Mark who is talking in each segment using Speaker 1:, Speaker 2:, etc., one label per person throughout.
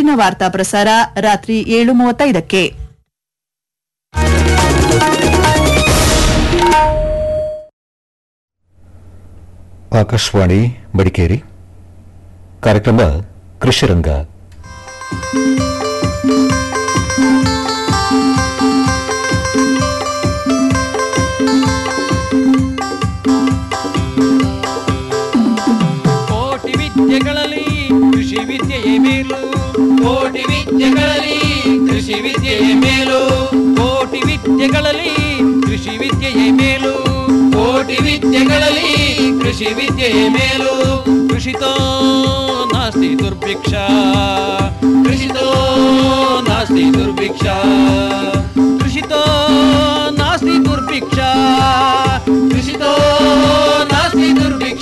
Speaker 1: ಮುಂದಿನ ವಾರ್ತಾ ಪ್ರಸಾರ ರಾತ್ರಿ ಏಳು ಮೂವತ್ತೈದಕ್ಕೆ
Speaker 2: ಆಕಾಶವಾಣಿ ಮಡಿಕೇರಿ ಕಾರ್ಯಕ್ರಮ ಕೃಷಿರಂಗ
Speaker 3: ಕೋಟಿ ವಿದ್ಯೆಗಳಲ್ಲಿ ಕೃಷಿ ವಿದ್ಯೆಯೇ ಮೇಲು ಕೋಟಿ ವಿದ್ಯೆಗಳಲ್ಲಿ ಕೃಷಿ ವಿದ್ಯೆಯೇ ಮೇಲು ಕೋಟಿ ವಿದ್ಯೆಗಳಲ್ಲಿ ಕೃಷಿ ವಿದ್ಯೆಯೇ ಮೇಲು ಕೋಟಿ ವಿದ್ಯೆಗಳಲ್ಲಿ ಕೃಷಿ ವಿದ್ಯೆಯೇ ಮೇಲು ಕೃಷಿತೋ ನಾಸ್ತಿ ದುರ್ಭಿಕ್ಷ ಕೃಷಿತೋ ನಾಸ್ತಿ ದುರ್ಭಿಕ್ಷ ಕೃಷಿತೋ ನಾಸ್ತಿ ದುರ್ಭಿಕ್ಷ ಕೃಷಿತೋ ನಾಸ್ತಿ ದುರ್ಭಿಕ್ಷ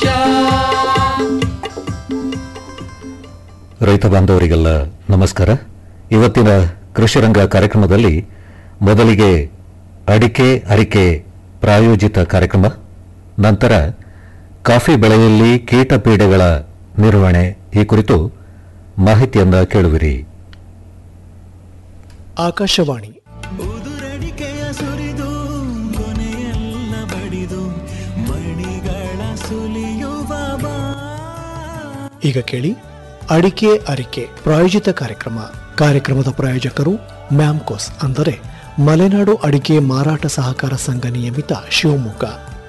Speaker 2: ರೈತ ಬಾಂಧವರಿಗೆಲ್ಲ ನಮಸ್ಕಾರ ಇವತ್ತಿನ ಕೃಷಿರಂಗ ಕಾರ್ಯಕ್ರಮದಲ್ಲಿ ಮೊದಲಿಗೆ ಅಡಿಕೆ ಅರಿಕೆ ಪ್ರಾಯೋಜಿತ ಕಾರ್ಯಕ್ರಮ ನಂತರ ಕಾಫಿ ಬೆಳೆಯಲ್ಲಿ ಕೀಟ ಪೀಡೆಗಳ ನಿರ್ವಹಣೆ ಈ ಕುರಿತು ಮಾಹಿತಿಯನ್ನ ಕೇಳುವಿರಿ
Speaker 4: ಆಕಾಶವಾಣಿ
Speaker 5: ಉದುರಡಿಕೆಯ ಸುರಿದು ಕೊನೆಯೆಲ್ಲ ಬಡಿದು ಮಣಿಗಳ ಸುಲಿಯುವ ಬಾ
Speaker 4: ಈಗ ಕೇಳಿ ಅಡಿಕೆ ಅರಿಕೆ ಪ್ರಾಯೋಜಿತ ಕಾರ್ಯಕ್ರಮ ಕಾರ್ಯಕ್ರಮದ ಪ್ರಾಯೋಜಕರು ಮ್ಯಾಮ್ಕೋಸ್ ಅಂದರೆ ಮಲೆನಾಡು ಅಡಿಕೆ ಮಾರಾಟ ಸಹಕಾರ ಸಂಘ ನಿಯಮಿತ ಶಿವಮೊಗ್ಗ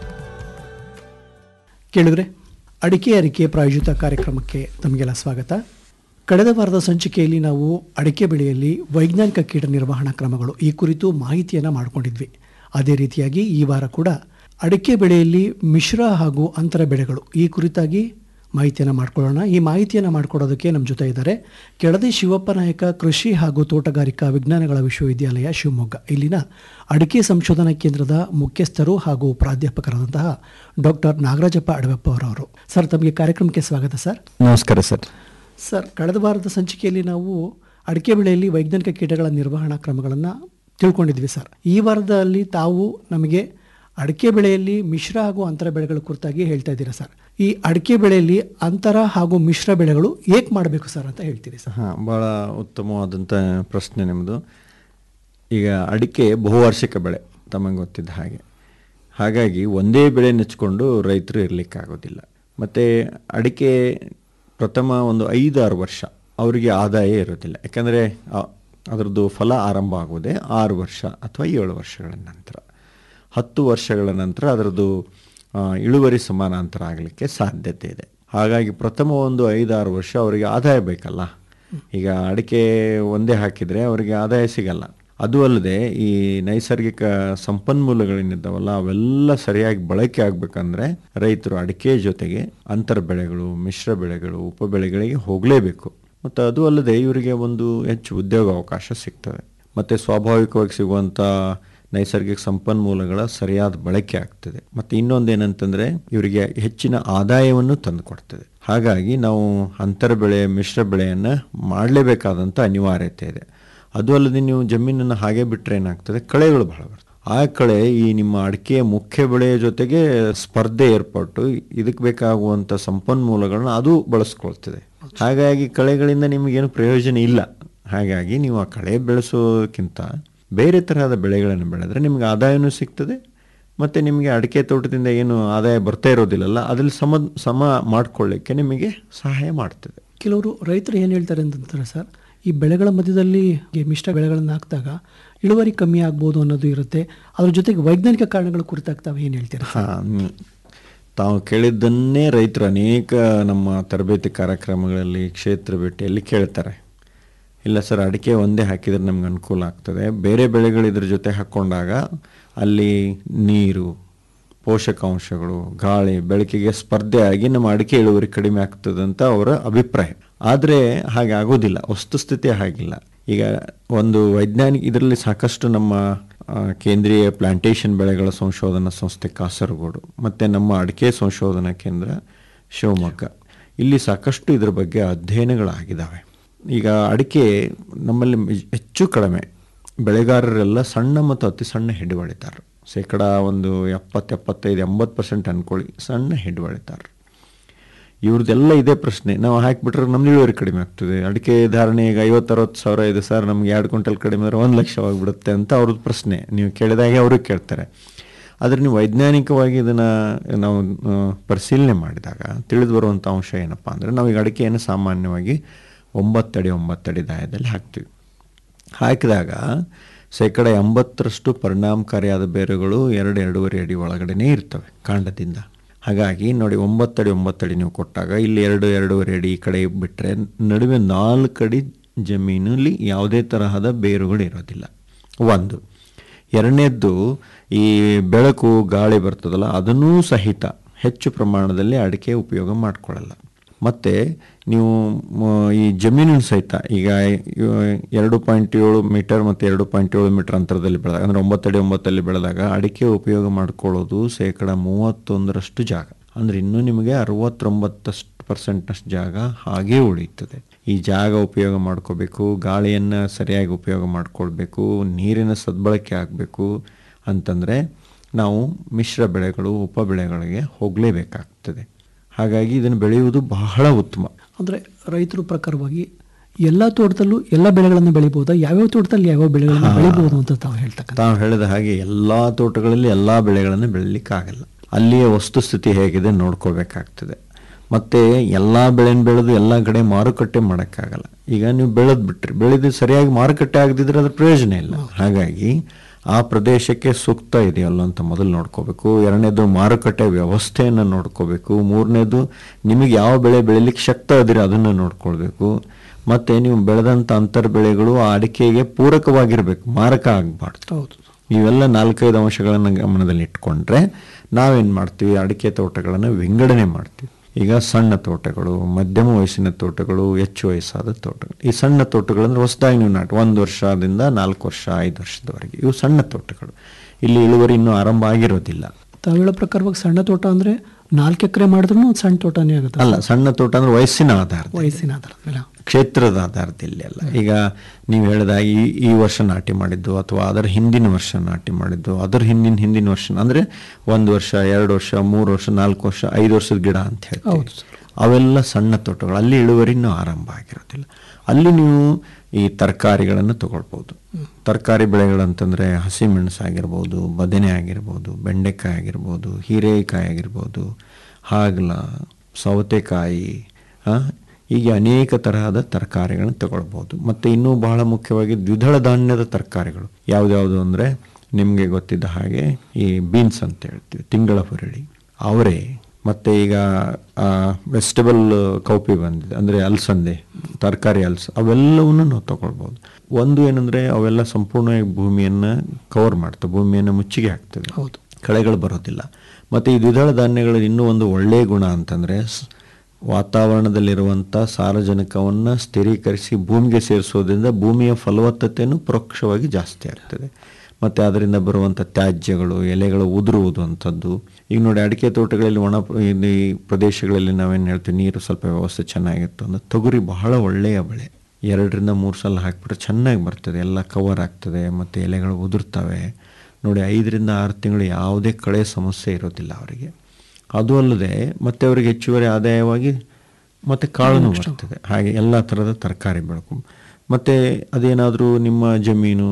Speaker 4: ಕೇಳಿದ್ರೆ ಅಡಿಕೆ ಅರಿಕೆ ಪ್ರಾಯೋಜಿತ ಕಾರ್ಯಕ್ರಮಕ್ಕೆ ತಮಗೆಲ್ಲ ಸ್ವಾಗತ ಕಳೆದ ವಾರದ ಸಂಚಿಕೆಯಲ್ಲಿ ನಾವು ಅಡಿಕೆ ಬೆಳೆಯಲ್ಲಿ ವೈಜ್ಞಾನಿಕ ಕೀಟ ನಿರ್ವಹಣಾ ಕ್ರಮಗಳು ಈ ಕುರಿತು ಮಾಹಿತಿಯನ್ನು ಮಾಡಿಕೊಂಡಿದ್ವಿ ಅದೇ ರೀತಿಯಾಗಿ ಈ ವಾರ ಕೂಡ ಅಡಿಕೆ ಬೆಳೆಯಲ್ಲಿ ಮಿಶ್ರ ಹಾಗೂ ಅಂತರ ಬೆಳೆಗಳು ಈ ಕುರಿತಾಗಿ ಮಾಹಿತಿಯನ್ನು ಮಾಡ್ಕೊಳ್ಳೋಣ ಈ ಮಾಹಿತಿಯನ್ನು ಮಾಡಿಕೊಡೋದಕ್ಕೆ ನಮ್ಮ ಜೊತೆ ಇದ್ದಾರೆ ಕೆಳದಿ ಶಿವಪ್ಪ ನಾಯಕ ಕೃಷಿ ಹಾಗೂ ತೋಟಗಾರಿಕಾ ವಿಜ್ಞಾನಗಳ ವಿಶ್ವವಿದ್ಯಾಲಯ ಶಿವಮೊಗ್ಗ ಇಲ್ಲಿನ ಅಡಿಕೆ ಸಂಶೋಧನಾ ಕೇಂದ್ರದ ಮುಖ್ಯಸ್ಥರು ಹಾಗೂ ಪ್ರಾಧ್ಯಾಪಕರಾದಂತಹ ಡಾಕ್ಟರ್ ನಾಗರಾಜಪ್ಪ ಅಡವೆಪ್ಪ ಅವರವರು ಸರ್ ತಮಗೆ ಕಾರ್ಯಕ್ರಮಕ್ಕೆ ಸ್ವಾಗತ ಸರ್
Speaker 6: ನಮಸ್ಕಾರ ಸರ್
Speaker 4: ಸರ್ ಕಳೆದ ವಾರದ ಸಂಚಿಕೆಯಲ್ಲಿ ನಾವು ಅಡಿಕೆ ಬೆಳೆಯಲ್ಲಿ ವೈಜ್ಞಾನಿಕ ಕೀಟಗಳ ನಿರ್ವಹಣಾ ಕ್ರಮಗಳನ್ನು ತಿಳ್ಕೊಂಡಿದ್ವಿ ಸರ್ ಈ ವಾರದಲ್ಲಿ ತಾವು ನಮಗೆ ಅಡಿಕೆ ಬೆಳೆಯಲ್ಲಿ ಮಿಶ್ರ ಹಾಗೂ ಅಂತರ ಬೆಳೆಗಳ ಕುರಿತಾಗಿ ಹೇಳ್ತಾ ಇದ್ದೀರಾ ಸರ್ ಈ ಅಡಿಕೆ ಬೆಳೆಯಲ್ಲಿ ಅಂತರ ಹಾಗೂ ಮಿಶ್ರ ಬೆಳೆಗಳು ಏಕೆ ಮಾಡಬೇಕು ಸರ್ ಅಂತ ಹೇಳ್ತೀರಿ ಸರ್
Speaker 6: ಹಾಂ ಭಾಳ ಉತ್ತಮವಾದಂಥ ಪ್ರಶ್ನೆ ನಿಮ್ಮದು ಈಗ ಅಡಿಕೆ ಬಹುವಾರ್ಷಿಕ ಬೆಳೆ ತಮಗೆ ಗೊತ್ತಿದ್ದ ಹಾಗೆ ಹಾಗಾಗಿ ಒಂದೇ ಬೆಳೆ ನೆಚ್ಕೊಂಡು ರೈತರು ಇರಲಿಕ್ಕಾಗೋದಿಲ್ಲ ಮತ್ತು ಅಡಿಕೆ ಪ್ರಥಮ ಒಂದು ಐದಾರು ವರ್ಷ ಅವರಿಗೆ ಆದಾಯ ಇರೋದಿಲ್ಲ ಯಾಕಂದರೆ ಅದರದ್ದು ಫಲ ಆರಂಭ ಆಗುವುದೇ ಆರು ವರ್ಷ ಅಥವಾ ಏಳು ವರ್ಷಗಳ ನಂತರ ಹತ್ತು ವರ್ಷಗಳ ನಂತರ ಅದರದ್ದು ಆ, ಇಳುವರಿ ಸಮಾನಾಂತರ ಆಗಲಿಕ್ಕೆ ಸಾಧ್ಯತೆ ಇದೆ ಹಾಗಾಗಿ ಪ್ರಥಮ ಒಂದು ಐದಾರು ವರ್ಷ ಅವರಿಗೆ ಆದಾಯ ಬೇಕಲ್ಲ ಈಗ ಅಡಿಕೆ ಒಂದೇ ಹಾಕಿದರೆ ಅವರಿಗೆ ಆದಾಯ ಸಿಗಲ್ಲ ಅದು ಅಲ್ಲದೆ ಈ ನೈಸರ್ಗಿಕ ಸಂಪನ್ಮೂಲಗಳೇನಿದ್ದಾವಲ್ಲ ಅವೆಲ್ಲ ಸರಿಯಾಗಿ ಬಳಕೆ ಆಗಬೇಕಂದ್ರೆ ರೈತರು ಅಡಿಕೆ ಜೊತೆಗೆ ಅಂತರ ಬೆಳೆಗಳು ಮಿಶ್ರ ಬೆಳೆಗಳು ಉಪ ಬೆಳೆಗಳಿಗೆ ಹೋಗಲೇಬೇಕು ಮತ್ತು ಅದು ಅಲ್ಲದೆ ಇವರಿಗೆ ಒಂದು ಹೆಚ್ಚು ಉದ್ಯೋಗ ಅವಕಾಶ ಸಿಗ್ತದೆ ಮತ್ತು ಸ್ವಾಭಾವಿಕವಾಗಿ ಸಿಗುವಂಥ ನೈಸರ್ಗಿಕ ಸಂಪನ್ಮೂಲಗಳ ಸರಿಯಾದ ಬಳಕೆ ಆಗ್ತದೆ ಮತ್ತು ಇನ್ನೊಂದೇನಂತಂದರೆ ಇವರಿಗೆ ಹೆಚ್ಚಿನ ಆದಾಯವನ್ನು ತಂದುಕೊಡ್ತದೆ ಹಾಗಾಗಿ ನಾವು ಅಂತರ ಬೆಳೆ ಮಿಶ್ರ ಬೆಳೆಯನ್ನು ಮಾಡಲೇಬೇಕಾದಂಥ ಅನಿವಾರ್ಯತೆ ಇದೆ ಅದು ಅಲ್ಲದೆ ನೀವು ಜಮೀನನ್ನು ಹಾಗೆ ಬಿಟ್ಟರೆ ಏನಾಗ್ತದೆ ಕಳೆಗಳು ಬಹಳ ಬರ್ತವೆ ಆ ಕಳೆ ಈ ನಿಮ್ಮ ಅಡಿಕೆಯ ಮುಖ್ಯ ಬೆಳೆಯ ಜೊತೆಗೆ ಸ್ಪರ್ಧೆ ಏರ್ಪಟ್ಟು ಇದಕ್ಕೆ ಬೇಕಾಗುವಂಥ ಸಂಪನ್ಮೂಲಗಳನ್ನ ಅದು ಬಳಸ್ಕೊಳ್ತದೆ ಹಾಗಾಗಿ ಕಳೆಗಳಿಂದ ನಿಮಗೇನು ಪ್ರಯೋಜನ ಇಲ್ಲ ಹಾಗಾಗಿ ನೀವು ಆ ಕಳೆ ಬೆಳೆಸೋದಕ್ಕಿಂತ ಬೇರೆ ತರಹದ ಬೆಳೆಗಳನ್ನು ಬೆಳೆದ್ರೆ ನಿಮಗೆ ಆದಾಯನೂ ಸಿಗ್ತದೆ ಮತ್ತು ನಿಮಗೆ ಅಡಿಕೆ ತೋಟದಿಂದ ಏನು ಆದಾಯ ಬರ್ತಾ ಇರೋದಿಲ್ಲಲ್ಲ ಅದ್ರಲ್ಲಿ ಸಮ ಸಮ ಮಾಡಿಕೊಳ್ಳಿಕ್ಕೆ ನಿಮಗೆ ಸಹಾಯ ಮಾಡ್ತದೆ
Speaker 4: ಕೆಲವರು ರೈತರು ಏನು ಹೇಳ್ತಾರೆ ಅಂತಂತಾರೆ ಸರ್ ಈ ಬೆಳೆಗಳ ಮಧ್ಯದಲ್ಲಿ ಈ ಮಿಶ್ರ ಬೆಳೆಗಳನ್ನು ಹಾಕಿದಾಗ ಇಳುವರಿ ಕಮ್ಮಿ ಆಗ್ಬೋದು ಅನ್ನೋದು ಇರುತ್ತೆ ಅದ್ರ ಜೊತೆಗೆ ವೈಜ್ಞಾನಿಕ ಕಾರಣಗಳ ಕುರಿತಾಗಿ ತಾವು ಏನು ಹೇಳ್ತೀರಾ
Speaker 6: ಹಾಂ ತಾವು ಕೇಳಿದ್ದನ್ನೇ ರೈತರು ಅನೇಕ ನಮ್ಮ ತರಬೇತಿ ಕಾರ್ಯಕ್ರಮಗಳಲ್ಲಿ ಕ್ಷೇತ್ರ ಭೇಟಿಯಲ್ಲಿ ಕೇಳ್ತಾರೆ ಇಲ್ಲ ಸರ್ ಅಡಿಕೆ ಒಂದೇ ಹಾಕಿದರೆ ನಮ್ಗೆ ಅನುಕೂಲ ಆಗ್ತದೆ ಬೇರೆ ಬೆಳೆಗಳು ಇದ್ರ ಜೊತೆ ಹಾಕ್ಕೊಂಡಾಗ ಅಲ್ಲಿ ನೀರು ಪೋಷಕಾಂಶಗಳು ಗಾಳಿ ಬೆಳಕಿಗೆ ಸ್ಪರ್ಧೆ ಆಗಿ ನಮ್ಮ ಅಡಿಕೆ ಇಳುವರಿ ಕಡಿಮೆ ಆಗ್ತದೆ ಅಂತ ಅವರ ಅಭಿಪ್ರಾಯ ಆದರೆ ಹಾಗೆ ಆಗೋದಿಲ್ಲ ವಸ್ತುಸ್ಥಿತಿ ಹಾಗಿಲ್ಲ ಈಗ ಒಂದು ವೈಜ್ಞಾನಿಕ ಇದರಲ್ಲಿ ಸಾಕಷ್ಟು ನಮ್ಮ ಆ, ಕೇಂದ್ರೀಯ ಪ್ಲಾಂಟೇಶನ್ ಬೆಳೆಗಳ ಸಂಶೋಧನಾ ಸಂಸ್ಥೆ ಕಾಸರಗೋಡು ಮತ್ತು ನಮ್ಮ ಅಡಿಕೆ ಸಂಶೋಧನಾ ಕೇಂದ್ರ ಶಿವಮೊಗ್ಗ ಇಲ್ಲಿ ಸಾಕಷ್ಟು ಇದರ ಬಗ್ಗೆ ಅಧ್ಯಯನಗಳಾಗಿದ್ದಾವೆ ಈಗ ಅಡಿಕೆ ನಮ್ಮಲ್ಲಿ ಮಿಜ್- ಹೆಚ್ಚು ಕಡಿಮೆ ಬೆಳೆಗಾರರೆಲ್ಲ ಸಣ್ಣ ಮತ್ತು ಅತಿ ಸಣ್ಣ ಹೆಡ್ ಹೊಳಿತಾರೆ ಶೇಕಡ ಒಂದು ಎಪ್ಪತ್ತು ಎಪ್ಪತ್ತೈದು ಎಂಬತ್ತು ಪರ್ಸೆಂಟ್ ಅಂದ್ಕೊಳ್ಳಿ ಸಣ್ಣ ಹೆಡ್ ಹೊಳಿತಾರೆ ಇವ್ರದ್ದೆಲ್ಲ ಇದೇ ಪ್ರಶ್ನೆ ನಾವು ಹಾಕಿಬಿಟ್ರೆ ನಮ್ದು ಇಳುವರಿ ಕಡಿಮೆ ಆಗ್ತದೆ ಅಡಿಕೆ ಧಾರಣೆ ಈಗ ಐವತ್ತರವತ್ತು ಸಾವಿರ ಇದೆ ಸರ್ ನಮ್ಗೆ ಎರಡು ಕ್ವಿಂಟಲ್ ಕಡಿಮೆ ಆದರೆ ಒಂದು ಲಕ್ಷವಾಗಿಬಿಡುತ್ತೆ ಅಂತ ಅವ್ರದ್ದು ಪ್ರಶ್ನೆ ನೀವು ಕೇಳಿದಾಗೆ ಅವರು ಕೇಳ್ತಾರೆ ಆದರೆ ನೀವು ವೈಜ್ಞಾನಿಕವಾಗಿ ಇದನ್ನು ನಾವು ಆ, ಪರಿಶೀಲನೆ ಮಾಡಿದಾಗ ತಿಳಿದು ಬರುವಂಥ ಅಂಶ ಏನಪ್ಪ ಅಂದರೆ ನಾವು ಈಗ ಅಡಿಕೆಯನ್ನು ಸಾಮಾನ್ಯವಾಗಿ ಒಂಬತ್ತಡಿ ಒಂಬತ್ತಡಿ ದಾಯದಲ್ಲಿ ಹಾಕ್ತೀವಿ ಹಾಕಿದಾಗ ಶೇಕಡ ಎಂಬತ್ತರಷ್ಟು ಪರಿಣಾಮಕಾರಿಯಾದ ಬೇರುಗಳು ಎರಡು ಎರಡೂವರೆ ಅಡಿ ಒಳಗಡೆನೇ ಇರ್ತವೆ ಕಾಂಡದಿಂದ ಹಾಗಾಗಿ ನೋಡಿ ಒಂಬತ್ತಡಿ ಒಂಬತ್ತಡಿ ನೀವು ಕೊಟ್ಟಾಗ ಇಲ್ಲಿ ಎರಡು ಎರಡೂವರೆ ಅಡಿ ಈ ಕಡೆ ಬಿಟ್ಟರೆ ನಡುವೆ ನಾಲ್ಕು ಅಡಿ ಜಮೀನಲ್ಲಿ ಯಾವುದೇ ತರಹದ ಬೇರುಗಳು ಇರೋದಿಲ್ಲ ಒಂದು ಎರಡನೇದ್ದು ಈ ಬೆಳಕು ಗಾಳಿ ಬರ್ತದಲ್ಲ ಅದನ್ನೂ ಸಹಿತ ಹೆಚ್ಚು ಪ್ರಮಾಣದಲ್ಲಿ ಅಡಿಕೆ ಉಪಯೋಗ ಮಾಡಿಕೊಳ್ಳಲ್ಲ ಮತ್ತು ನೀವು ಮ, ಈ ಜಮೀನಿನ ಸಹಿತ ಈಗ ಇವ- ಎರಡು ಪಾಯಿಂಟ್ ಏಳು ಮೀಟರ್ ಮತ್ತು ಎರಡು ಪಾಯಿಂಟ್ ಏಳು ಮೀಟರ್ ಅಂತರದಲ್ಲಿ ಬೆಳೆದಾಗ ಅಂದರೆ ಒಂಬತ್ತಡಿ ಒಂಬತ್ತಲ್ಲಿ ಬೆಳೆದಾಗ ಅಡಿಕೆ ಉಪಯೋಗ ಮಾಡ್ಕೊಳ್ಳೋದು ಶೇಕಡ ಮೂವತ್ತೊಂದರಷ್ಟು ಜಾಗ ಅಂದರೆ ಇನ್ನೂ ನಿಮಗೆ ಅರವತ್ತೊಂಬತ್ತಷ್ಟು ಪರ್ಸೆಂಟ್ನಷ್ಟು ಜಾಗ ಹಾಗೇ ಉಳಿಯುತ್ತದೆ ಈ ಜಾಗ ಉಪಯೋಗ ಮಾಡ್ಕೋಬೇಕು ಗಾಳಿಯನ್ನು ಸರಿಯಾಗಿ ಉಪಯೋಗ ಮಾಡ್ಕೊಳ್ಬೇಕು ನೀರಿನ ಸದ್ಬಳಕೆ ಆಗಬೇಕು ಅಂತಂದರೆ ನಾವು ಮಿಶ್ರ ಬೆಳೆಗಳು ಉಪ ಬೆಳೆಗಳಿಗೆ ಹೋಗಲೇಬೇಕಾಗ್ತದೆ ಹಾಗಾಗಿ ಇದನ್ನು ಬೆಳೆಯುವುದು ಬಹಳ ಉತ್ತಮ
Speaker 4: ಅಂದರೆ ರೈತರ ಪ್ರಕಾರವಾಗಿ ಎಲ್ಲ ತೋಟದಲ್ಲೂ ಎಲ್ಲ ಬೆಳೆಗಳನ್ನು ಬೆಳಿಬೋದಾ ಯಾವ್ಯಾವ ತೋಟದಲ್ಲಿ ಯಾವ್ಯಾವ ಬೆಳೆಗಳನ್ನು ಬೆಳಿಬೋದು ಅಂತ ತಾವು ಹೇಳ್ತಕ್ಕಂಥ
Speaker 6: ತಾವು ಹೇಳಿದ ಹಾಗೆ ಎಲ್ಲ ತೋಟಗಳಲ್ಲಿ ಎಲ್ಲ ಬೆಳೆಗಳನ್ನು ಬೆಳಲಿಕ್ಕಾಗಲ್ಲ ಅಲ್ಲಿಯ ವಸ್ತುಸ್ಥಿತಿ ಹೇಗಿದೆ ನೋಡ್ಕೋಬೇಕಾಗ್ತದೆ ಮತ್ತು ಎಲ್ಲ ಬೆಳೆನ ಬೆಳೆದು ಎಲ್ಲ ಕಡೆ ಮಾರುಕಟ್ಟೆ ಮಾಡೋಕ್ಕಾಗಲ್ಲ ಈಗ ನೀವು ಬೆಳೆದು ಬಿಟ್ರಿ ಬೆಳೆದು ಸರಿಯಾಗಿ ಮಾರುಕಟ್ಟೆ ಆಗದಿದ್ರೆ ಅದ್ರ ಪ್ರಯೋಜನ ಇಲ್ಲ ಹಾಗಾಗಿ ಆ ಪ್ರದೇಶಕ್ಕೆ ಸೂಕ್ತ ಇದೆಯಲ್ಲ ಅಂತ ಮೊದಲು ನೋಡ್ಕೋಬೇಕು ಎರಡನೇದು ಮಾರುಕಟ್ಟೆ ವ್ಯವಸ್ಥೆಯನ್ನು ನೋಡ್ಕೋಬೇಕು ಮೂರನೇದು ನಿಮಗೆ ಯಾವ ಬೆಳೆ ಬೆಳಿಲಿಕ್ಕೆ ಶಕ್ತ ಅದಿರ ಅದನ್ನು ನೋಡ್ಕೊಳ್ಬೇಕು ಮತ್ತು ನೀವು ಬೆಳೆದಂಥ ಅಂತರ್ ಬೆಳೆಗಳು ಆ ಅಡಿಕೆಗೆ ಪೂರಕವಾಗಿರಬೇಕು ಮಾರಕ ಆಗಬಾರ್ದು
Speaker 4: ಹೌದು
Speaker 6: ಇವೆಲ್ಲ ನಾಲ್ಕೈದು ಅಂಶಗಳನ್ನು ಗಮನದಲ್ಲಿ ಇಟ್ಕೊಂಡ್ರೆ ನಾವೇನು ಮಾಡ್ತೀವಿ ಅಡಿಕೆ ತೋಟಗಳನ್ನು ವಿಂಗಡಣೆ ಮಾಡ್ತೀವಿ ಈಗ ಸಣ್ಣ ತೋಟಗಳು ಮಧ್ಯಮ ವಯಸ್ಸಿನ ತೋಟಗಳು ಹೆಚ್ಚು ವಯಸ್ಸಾದ ತೋಟಗಳು ಈ ಸಣ್ಣ ತೋಟಗಳು ಅಂದ್ರೆ ಹೊಸದಾಗಿ ನೀವು ನಾಟಿ ಒಂದು ವರ್ಷದಿಂದ ನಾಲ್ಕು ವರ್ಷ ಐದು ವರ್ಷದವರೆಗೆ ಇವು ಸಣ್ಣ ತೋಟಗಳು ಇಲ್ಲಿ ಇಳುವರಿ ಇನ್ನೂ ಆರಂಭ ಆಗಿರೋದಿಲ್ಲ
Speaker 4: ತಾವು ಹೇಳೋ ಪ್ರಕಾರವಾಗಿ ಸಣ್ಣ ತೋಟ ಅಂದರೆ ನಾಲ್ಕು ಎಕರೆ ಮಾಡಿದ್ರೂ ಒಂದು ಸಣ್ಣ ತೋಟನೇ ಆಗುತ್ತೆ
Speaker 6: ಅಲ್ಲ ಸಣ್ಣ ತೋಟ ಅಂದ್ರೆ ವಯಸ್ಸಿನ ಆಧಾರ
Speaker 4: ವಯಸ್ಸಿನ ಆಧಾರದ ಮೇಲೆ
Speaker 6: ಕ್ಷೇತ್ರದ ಆಧಾರದಲ್ಲಿ ಅಲ್ಲ ಈಗ ನೀವು ಹೇಳಿದ ಈ ಈ ವರ್ಷ ನಾಟಿ ಮಾಡಿದ್ದು ಅಥವಾ ಅದರ ಹಿಂದಿನ ವರ್ಷ ನಾಟಿ ಮಾಡಿದ್ದು ಅದರ ಹಿಂದಿನ ಹಿಂದಿನ ವರ್ಷ ಅಂದರೆ ಒಂದು ವರ್ಷ ಎರಡು ವರ್ಷ ಮೂರು ವರ್ಷ ನಾಲ್ಕು ವರ್ಷ ಐದು ವರ್ಷದ ಗಿಡ ಅಂತ ಹೇಳ್ತೀವಿ ಅವೆಲ್ಲ ಸಣ್ಣ ತೋಟಗಳು ಅಲ್ಲಿ ಇಳುವರಿ ಇನ್ನೂ ಆರಂಭ ಆಗಿರೋದಿಲ್ಲ ಅಲ್ಲಿ ನೀವು ಈ ತರಕಾರಿಗಳನ್ನು ತಗೊಳ್ಬೋದು ತರಕಾರಿ ಬೆಳೆಗಳಂತಂದರೆ ಹಸಿಮೆಣಸು ಆಗಿರ್ಬೋದು ಬದನೆ ಆಗಿರ್ಬೋದು ಬೆಂಡೆಕಾಯಿ ಆಗಿರ್ಬೋದು ಹೀರೆಕಾಯಿ ಆಗಿರ್ಬೋದು ಹಾಗಲ ಸೌತೆಕಾಯಿ ಆ, ಹೀಗೆ ಅನೇಕ ತರಹದ ತರಕಾರಿಗಳನ್ನು ತಗೊಳ್ಬೋದು ಮತ್ತು ಇನ್ನೂ ಬಹಳ ಮುಖ್ಯವಾಗಿ ದ್ವಿದಳ ಧಾನ್ಯದ ತರಕಾರಿಗಳು ಯಾವ್ದ್ಯಾವುದು ಅಂದರೆ ನಿಮಗೆ ಗೊತ್ತಿದ್ದ ಹಾಗೆ ಈ ಬೀನ್ಸ್ ಅಂತ ಹೇಳ್ತೀವಿ ತಿಂಗಳ ಹುರಳಿ ಅವರೆ ಮತ್ತು ಈಗ ವೆಜಿಟಬಲ್ ಕೌಪಿ ಬಂದಿದೆ ಅಂದರೆ ಅಲಸಂದೆ ತರಕಾರಿ ಅಲ್ಸ ಅವೆಲ್ಲವನ್ನು ನಾವು ತಗೊಳ್ಬೋದು ಒಂದು ಏನಂದರೆ ಅವೆಲ್ಲ ಸಂಪೂರ್ಣವಾಗಿ ಭೂಮಿಯನ್ನು ಕವರ್ ಮಾಡ್ತವೆ ಭೂಮಿಯನ್ನು ಮುಚ್ಚಿಗೆ ಹಾಕ್ತದೆ
Speaker 4: ಹೌದು.
Speaker 6: ಕಳೆಗಳು ಬರೋದಿಲ್ಲ ಮತ್ತು ಈ ದ್ವಿದಳ ಧಾನ್ಯಗಳ ಇನ್ನೂ ಒಂದು ಒಳ್ಳೆಯ ಗುಣ ಅಂತಂದರೆ ಸ್- ವಾತಾವರಣದಲ್ಲಿರುವಂಥ ಸಾರಜನಕವನ್ನು ಸ್ಥಿರೀಕರಿಸಿ ಭೂಮಿಗೆ ಸೇರಿಸೋದ್ರಿಂದ ಭೂಮಿಯ ಫಲವತ್ತತೆಯನ್ನು ಪರೋಕ್ಷವಾಗಿ ಜಾಸ್ತಿ ಆಗ್ತದೆ ಮತ್ತು ಅದರಿಂದ ಬರುವಂಥ ತ್ಯಾಜ್ಯಗಳು ಎಲೆಗಳು ಉದುರುವುದು ಅಂಥದ್ದು ಈಗ ನೋಡಿ ಅಡಿಕೆ ತೋಟಗಳಲ್ಲಿ ಒಣ ಪ್ರ- ಇಲ್ಲಿ ಪ್ರದೇಶಗಳಲ್ಲಿ ನಾವೇನು ಹೇಳ್ತೀವಿ ನೀರು ಸ್ವಲ್ಪ ವ್ಯವಸ್ಥೆ ಚೆನ್ನಾಗಿತ್ತು ಅಂದರೆ ತೊಗರಿ ಬಹಳ ಒಳ್ಳೆಯ ಬೆಳೆ ಎರಡರಿಂದ ಮೂರು ಸಲ ಹಾಕಿಬಿಟ್ರೆ ಚೆನ್ನಾಗಿ ಬರ್ತದೆ ಎಲ್ಲ ಕವರ್ ಆಗ್ತದೆ ಮತ್ತು ಎಲೆಗಳು ಉದುರ್ತವೆ ನೋಡಿ ಐದರಿಂದ ಆರು ತಿಂಗಳು ಯಾವುದೇ ಕಳೆ ಸಮಸ್ಯೆ ಇರೋದಿಲ್ಲ ಅವರಿಗೆ ಅದು ಅಲ್ಲದೆ ಮತ್ತೆ ಅವರಿಗೆ ಹೆಚ್ಚುವರಿ ಆದಾಯವಾಗಿ ಮತ್ತು ಕಾಳುನೂ ಬರ್ತದೆ ಹಾಗೆ ಎಲ್ಲ ಥರದ ತರಕಾರಿ ಬೆಳಕು ಮತ್ತು ಅದೇನಾದರೂ ನಿಮ್ಮ ಜಮೀನು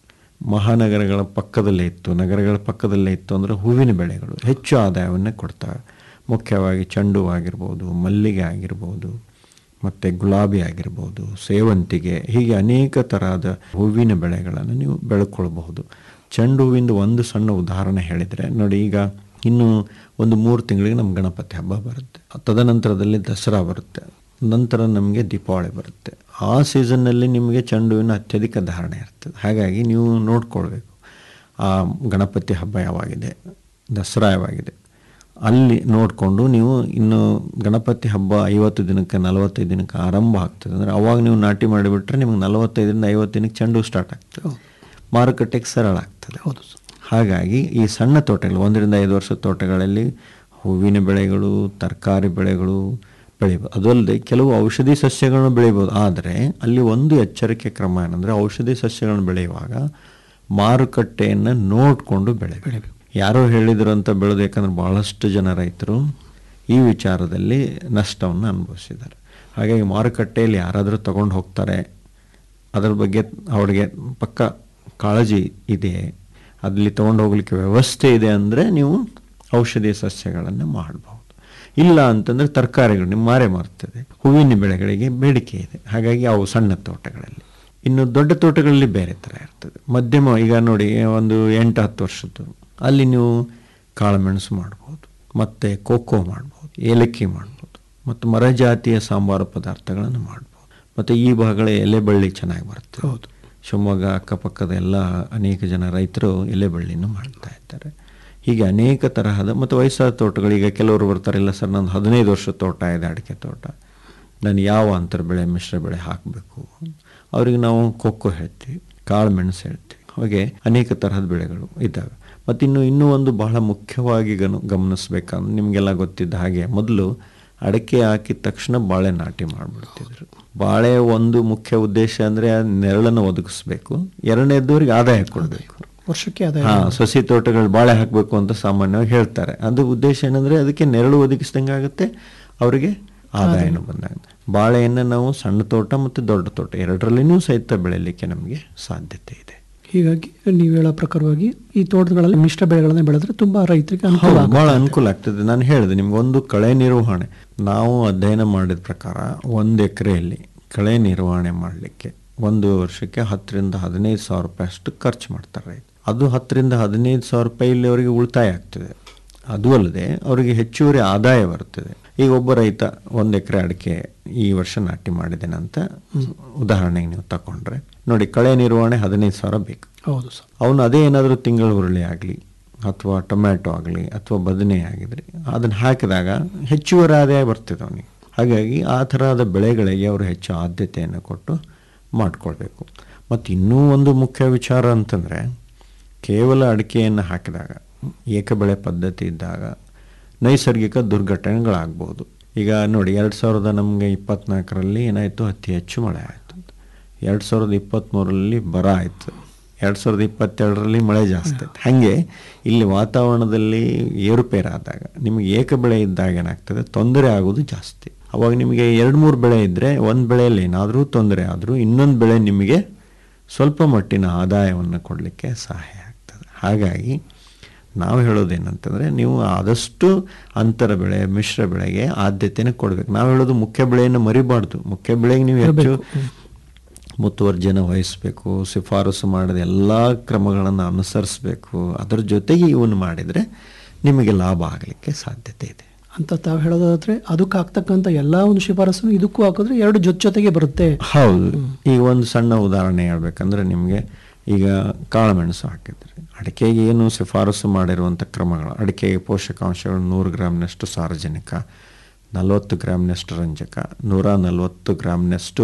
Speaker 6: ಮಹಾನಗರಗಳ ಪಕ್ಕದಲ್ಲೇ ಇತ್ತು ನಗರಗಳ ಪಕ್ಕದಲ್ಲೇ ಇತ್ತು ಅಂದರೆ ಹೂವಿನ ಬೆಳೆಗಳು ಹೆಚ್ಚು ಆದಾಯವನ್ನು ಕೊಡ್ತವೆ ಮುಖ್ಯವಾಗಿ ಚೆಂಡು ಹೂ ಆಗಿರ್ಬೋದು ಮಲ್ಲಿಗೆ ಆಗಿರ್ಬೋದು ಮತ್ತು ಗುಲಾಬಿ ಆಗಿರ್ಬೋದು ಸೇವಂತಿಗೆ ಹೀಗೆ ಅನೇಕ ತರಹದ ಹೂವಿನ ಬೆಳೆಗಳನ್ನು ನೀವು ಬೆಳ್ಕೊಳ್ಬಹುದು ಚೆಂಡು ಹೂವಿಂದ ಒಂದು ಸಣ್ಣ ಉದಾಹರಣೆ ಹೇಳಿದರೆ ನೋಡಿ ಈಗ ಇನ್ನು ಒಂದು ಮೂರು ತಿಂಗಳಿಗೆ ನಮ್ಮ ಗಣಪತಿ ಹಬ್ಬ ಬರುತ್ತೆ ತದನಂತರದಲ್ಲಿ ದಸರಾ ಬರುತ್ತೆ ನಂತರ ನಮಗೆ ದೀಪಾವಳಿ ಬರುತ್ತೆ ಆ ಸೀಸನ್ನಲ್ಲಿ ನಿಮಗೆ ಚೆಂಡು ಹೂವಿನ ಅತ್ಯಧಿಕ ಧಾರಣೆ ಇರ್ತದೆ ಹಾಗಾಗಿ ನೀವು ನೋಡ್ಕೊಳ್ಬೇಕು ಆ ಗಣಪತಿ ಹಬ್ಬ ಯಾವಾಗಿದೆ ದಸರಾ ಯಾವಾಗಿದೆ ಅಲ್ಲಿ ನೋಡಿಕೊಂಡು ನೀವು ಇನ್ನು ಗಣಪತಿ ಹಬ್ಬ ಐವತ್ತು ದಿನಕ್ಕೆ ನಲವತ್ತೈದು ದಿನಕ್ಕೆ ಆರಂಭ ಆಗ್ತದೆ ಅಂದರೆ ಅವಾಗ ನೀವು ನಾಟಿ ಮಾಡಿಬಿಟ್ರೆ ನಿಮಗೆ ನಲವತ್ತೈದರಿಂದ ಐವತ್ತು ದಿನಕ್ಕೆ ಚೆಂಡು ಸ್ಟಾರ್ಟ್ ಆಗ್ತದೆ ಮಾರುಕಟ್ಟೆಗೆ ಸರಳ ಆಗ್ತದೆ
Speaker 4: ಹೌದು
Speaker 6: ಹಾಗಾಗಿ ಈ ಸಣ್ಣ ತೋಟಗಳು ಒಂದರಿಂದ ಐದು ವರ್ಷದ ತೋಟಗಳಲ್ಲಿ ಹೂವಿನ ಬೆಳೆಗಳು ತರಕಾರಿ ಬೆಳೆಗಳು ಬೆಳಿಬೋದು ಅದಲ್ಲದೆ ಕೆಲವು ಔಷಧಿ ಸಸ್ಯಗಳನ್ನು ಬೆಳಿಬೋದು ಆದರೆ ಅಲ್ಲಿ ಒಂದು ಎಚ್ಚರಿಕೆ ಕ್ರಮ ಏನಂದರೆ ಔಷಧಿ ಸಸ್ಯಗಳನ್ನು ಬೆಳೆಯುವಾಗ ಮಾರುಕಟ್ಟೆಯನ್ನು ನೋಡಿಕೊಂಡು ಬೆಳೆ ಬೆಳಿಬೇಕು ಯಾರೋ ಹೇಳಿದ್ರು ಅಂತ ಬೆಳೆದು ಯಾಕಂದ್ರೆ ಭಾಳಷ್ಟು ಜನ ರೈತರು ಈ ವಿಚಾರದಲ್ಲಿ ನಷ್ಟವನ್ನು ಅನುಭವಿಸಿದ್ದಾರೆ ಹಾಗಾಗಿ ಮಾರುಕಟ್ಟೆಯಲ್ಲಿ ಯಾರಾದರೂ ತಗೊಂಡು ಹೋಗ್ತಾರೆ ಅದರ ಬಗ್ಗೆ ಅವರಿಗೆ ಪಕ್ಕ ಕಾಳಜಿ ಇದೆ ಅಲ್ಲಿ ತಗೊಂಡು ಹೋಗ್ಲಿಕ್ಕೆ ವ್ಯವಸ್ಥೆ ಇದೆ ಅಂದರೆ ನೀವು ಔಷಧಿ ಸಸ್ಯಗಳನ್ನು ಮಾಡಬಹುದು ಇಲ್ಲ ಅಂತಂದರೆ ತರಕಾರಿಗಳು ನಿಮ್ಮ ಮಾರೆ ಮಾರ್ತದೆ ಹೂವಿನ ಬೆಳೆಗಳಿಗೆ ಬೇಡಿಕೆ ಇದೆ ಹಾಗಾಗಿ ಅವು ಸಣ್ಣ ತೋಟಗಳಲ್ಲಿ ಇನ್ನು ದೊಡ್ಡ ತೋಟಗಳಲ್ಲಿ ಬೇರೆ ಥರ ಇರ್ತದೆ ಮಧ್ಯಮ ಈಗ ನೋಡಿ ಒಂದು ಎಂಟು ಹತ್ತು ವರ್ಷದ್ದು ಅಲ್ಲಿ ನೀವು ಕಾಳುಮೆಣಸು ಮಾಡ್ಬೋದು ಮತ್ತು ಕೋಕೋ ಮಾಡ್ಬೋದು ಏಲಕ್ಕಿ ಮಾಡ್ಬೋದು ಮತ್ತು ಮರ ಜಾತಿಯ ಸಾಂಬಾರು ಪದಾರ್ಥಗಳನ್ನು ಮಾಡ್ಬೋದು ಮತ್ತು ಈ ಭಾಗಗಳ ಎಲೆ ಬಳ್ಳಿ ಚೆನ್ನಾಗಿ ಬರುತ್ತೆ
Speaker 4: ಹೌದು.
Speaker 6: ಶಿವಮೊಗ್ಗ ಅಕ್ಕಪಕ್ಕದ ಎಲ್ಲ ಅನೇಕ ಜನ ರೈತರು ಎಲೆ ಬಳ್ಳಿನೂ ಮಾಡ್ತಾ ಇದ್ದಾರೆ ಹೀಗೆ ಅನೇಕ ತರಹದ ಮತ್ತು ವಯಸ್ಸಾದ ತೋಟಗಳು ಈಗ ಕೆಲವರು ಬರ್ತಾರೆ ಇಲ್ಲ ಸರ್ ನಂದು ಹದಿನೈದು ವರ್ಷ ತೋಟ ಇದೆ ಅಡಿಕೆ ತೋಟ ನಾನು ಯಾವ ಅಂತರ ಬೆಳೆ ಮಿಶ್ರ ಬೆಳೆ ಹಾಕಬೇಕು ಅವ್ರಿಗೆ ನಾವು ಕೊಕ್ಕೋ ಹೇಳ್ತೀವಿ ಕಾಳು ಮೆಣಸು ಹೇಳ್ತೀವಿ ಹಾಗೆ ಅನೇಕ ತರಹದ ಬೆಳೆಗಳು ಇದ್ದಾವೆ ಮತ್ತು ಇನ್ನು ಇನ್ನೂ ಒಂದು ಬಹಳ ಮುಖ್ಯವಾಗಿ ಗನ ಗಮನಿಸ್ಬೇಕಂದ್ರೆ ನಿಮಗೆಲ್ಲ ಗೊತ್ತಿದ್ದ ಹಾಗೆ ಮೊದಲು ಅಡಿಕೆ ಹಾಕಿದ ತಕ್ಷಣ ಬಾಳೆ ನಾಟಿ ಮಾಡಿಬಿಡ್ತಿದ್ರು ಬಾಳೆ ಒಂದು ಮುಖ್ಯ ಉದ್ದೇಶ ಅಂದರೆ ನೆರಳನ್ನು ಒದಗಿಸ್ಬೇಕು ಎರಡನೇದವ್ರಿಗೆ ಆದಾಯ ಕೊಡಬೇಕು
Speaker 4: ವರ್ಷಕ್ಕೆ ಅದೇ
Speaker 6: ಹಾ ಸಸಿ ತೋಟಗಳು ಬಾಳೆ ಹಾಕಬೇಕು ಅಂತ ಸಾಮಾನ್ಯವಾಗಿ ಹೇಳ್ತಾರೆ ಅದು ಉದ್ದೇಶ ಏನಂದ್ರೆ ಅದಕ್ಕೆ ನೆರಳು ಒದಗಿಸಿದಂಗೆ ಆಗುತ್ತೆ ಅವರಿಗೆ ಆದಾಯನೂ ಬಂದಾಗ ಬಾಳೆಯನ್ನು ನಾವು ಸಣ್ಣ ತೋಟ ಮತ್ತು ದೊಡ್ಡ ತೋಟ ಎರಡರಲ್ಲಿನೂ ಸಹಿತ ಬೆಳೆಯಲಿಕ್ಕೆ ನಮಗೆ ಸಾಧ್ಯತೆ ಇದೆ
Speaker 4: ಹೀಗಾಗಿ ನೀವು ಹೇಳೋ ಪ್ರಕಾರವಾಗಿ ಈ ತೋಟಗಳಲ್ಲಿ ಮಿಶ್ರ ಬೆಳೆಗಳನ್ನ ಬೆಳೆದ್ರೆ ತುಂಬಾ ರೈತರಿಗೆ ಅನುಕೂಲ
Speaker 6: ಹೌದು
Speaker 4: ಆಗುತ್ತೆ.
Speaker 6: ಬಹಳ ಅನುಕೂಲ ಆಗ್ತದೆ ನಾನು ಹೇಳಿದೆ ನಿಮ್ಗೆ ಒಂದು ಕಳೆ ನಿರ್ವಹಣೆ ನಾವು ಅಧ್ಯಯನ ಮಾಡಿದ ಪ್ರಕಾರ ಒಂದು ಎಕರೆಯಲ್ಲಿ ಕಳೆ ನಿರ್ವಹಣೆ ಮಾಡಲಿಕ್ಕೆ ಒಂದು ವರ್ಷಕ್ಕೆ ಹತ್ತರಿಂದ ಹದಿನೈದು ಸಾವಿರ ರೂಪಾಯಿ ಅಷ್ಟು ಖರ್ಚು ಮಾಡ್ತಾರೆ ರೈತ ಅದು ಹತ್ತರಿಂದ ಹದಿನೈದು ಸಾವಿರ ರೂಪಾಯಿ ಇಲ್ಲಿ ಅವರಿಗೆ ಉಳಿತಾಯ ಆಗ್ತದೆ ಅದು ಅಲ್ಲದೆ ಅವರಿಗೆ ಹೆಚ್ಚುವರಿ ಆದಾಯ ಬರ್ತದೆ ಈಗ ಒಬ್ಬ ರೈತ ಒಂದು ಎಕರೆ ಅಡಿಕೆ ಈ ವರ್ಷ ನಾಟಿ ಮಾಡಿದ್ದೇನೆ ಅಂತ ಉದಾಹರಣೆಗೆ ನೀವು ತಗೊಂಡ್ರೆ ನೋಡಿ ಕಳೆ ನಿರ್ವಹಣೆ ಹದಿನೈದು ಸಾವಿರ ಬೇಕು
Speaker 4: ಹೌದು ಸರ್
Speaker 6: ಅವನು ಅದೇ ಏನಾದರೂ ತಿಂಗಳ ಹುರುಳಿ ಆಗಲಿ ಅಥವಾ ಟೊಮ್ಯಾಟೊ ಆಗಲಿ ಅಥವಾ ಬದನೆ ಆಗಿದ್ರೆ ಅದನ್ನು ಹಾಕಿದಾಗ ಹೆಚ್ಚುವರಿ ಆದಾಯ ಬರ್ತಿದೆ ಅವನಿಗೆ ಹಾಗಾಗಿ ಆ ಥರದ ಬೆಳೆಗಳಿಗೆ ಅವರು ಹೆಚ್ಚು ಆದ್ಯತೆಯನ್ನು ಕೊಟ್ಟು ಮಾಡಿಕೊಳ್ಬೇಕು ಮತ್ತು ಇನ್ನೂ ಒಂದು ಮುಖ್ಯ ವಿಚಾರ ಅಂತಂದರೆ ಕೇವಲ ಅಡಿಕೆಯನ್ನು ಹಾಕಿದಾಗ ಏಕಬೆಳೆ ಪದ್ಧತಿ ಇದ್ದಾಗ ನೈಸರ್ಗಿಕ ದುರ್ಘಟನೆಗಳಾಗ್ಬೋದು ಈಗ ನೋಡಿ ಎರಡು ಸಾವಿರದ ನಮಗೆ ಇಪ್ಪತ್ನಾಲ್ಕರಲ್ಲಿ ಏನಾಯಿತು ಅತಿ ಹೆಚ್ಚು ಮಳೆ ಆಯಿತು ಎರಡು ಸಾವಿರದ ಇಪ್ಪತ್ತ್ಮೂರರಲ್ಲಿ ಬರ ಆಯಿತು ಎರಡು ಸಾವಿರದ ಇಪ್ಪತ್ತೆರಡರಲ್ಲಿ ಮಳೆ ಜಾಸ್ತಿ ಆಯ್ತು ಹಾಗೆ ಇಲ್ಲಿ ವಾತಾವರಣದಲ್ಲಿ ಏರುಪೇರಾದಾಗ ನಿಮಗೆ ಏಕ ಬೆಳೆ ಇದ್ದಾಗ ಏನಾಗ್ತದೆ ತೊಂದರೆ ಆಗೋದು ಜಾಸ್ತಿ ಅವಾಗ ನಿಮಗೆ ಎರಡು ಮೂರು ಬೆಳೆ ಇದ್ದರೆ ಒಂದು ಬೆಳೆಯಲ್ಲಿ ಏನಾದರೂ ತೊಂದರೆ ಆದರೂ ಇನ್ನೊಂದು ಬೆಳೆ ನಿಮಗೆ ಸ್ವಲ್ಪ ಮಟ್ಟಿನ ಆದಾಯವನ್ನು ಕೊಡಲಿಕ್ಕೆ ಸಹಾಯ ಆಗ್ತದೆ ಹಾಗಾಗಿ ನಾವು ಹೇಳೋದೇನಂತಂದರೆ ನೀವು ಆದಷ್ಟು ಅಂತರ ಬೆಳೆ ಮಿಶ್ರ ಬೆಳೆಗೆ ಆದ್ಯತೆನ ಕೊಡಬೇಕು ನಾವು ಹೇಳೋದು ಮುಖ್ಯ ಬೆಳೆಯನ್ನು ಮರಿಬಾರ್ದು ಮುಖ್ಯ ಬೆಳೆಗೆ ನೀವು ಹೆಚ್ಚು ಮುತುವರ್ಜನ ವಹಿಸಬೇಕು ಶಿಫಾರಸು ಮಾಡಿದ ಎಲ್ಲ ಕ್ರಮಗಳನ್ನು ಅನುಸರಿಸಬೇಕು ಅದರ ಜೊತೆಗೆ ಇವನು ಮಾಡಿದರೆ ನಿಮಗೆ ಲಾಭ ಆಗಲಿಕ್ಕೆ ಸಾಧ್ಯತೆ ಇದೆ
Speaker 4: ಅಂತ ತಾವು ಹೇಳೋದಾದ್ರೆ ಅದಕ್ಕೆ ಆಗ್ತಕ್ಕಂಥ ಎಲ್ಲಾ ಒಂದು ಶಿಫಾರಸು ಇದಕ್ಕೂ ಹಾಕಿದ್ರೆ ಎರಡು ಜೊತೆ ಜೊತೆಗೆ ಬರುತ್ತೆ
Speaker 6: ಹೌದು ಈಗ ಒಂದು ಸಣ್ಣ ಉದಾಹರಣೆ ಹೇಳ್ಬೇಕಂದ್ರೆ ನಿಮಗೆ ಈಗ ಕಾಳುಮೆಣಸು ಹಾಕಿದ್ರಿ ಅಡಿಕೆಗೆ ಏನು ಶಿಫಾರಸು ಮಾಡಿರುವಂಥ ಕ್ರಮಗಳು ಅಡಿಕೆಗೆ ಪೋಷಕಾಂಶಗಳು ನೂರು ಗ್ರಾಮ್ನಷ್ಟು ಸಾರಜನಕ ನಲವತ್ತು ಗ್ರಾಮ್ನಷ್ಟು ರಂಜಕ ನೂರ ನಲವತ್ತು ಗ್ರಾಮ್ನಷ್ಟು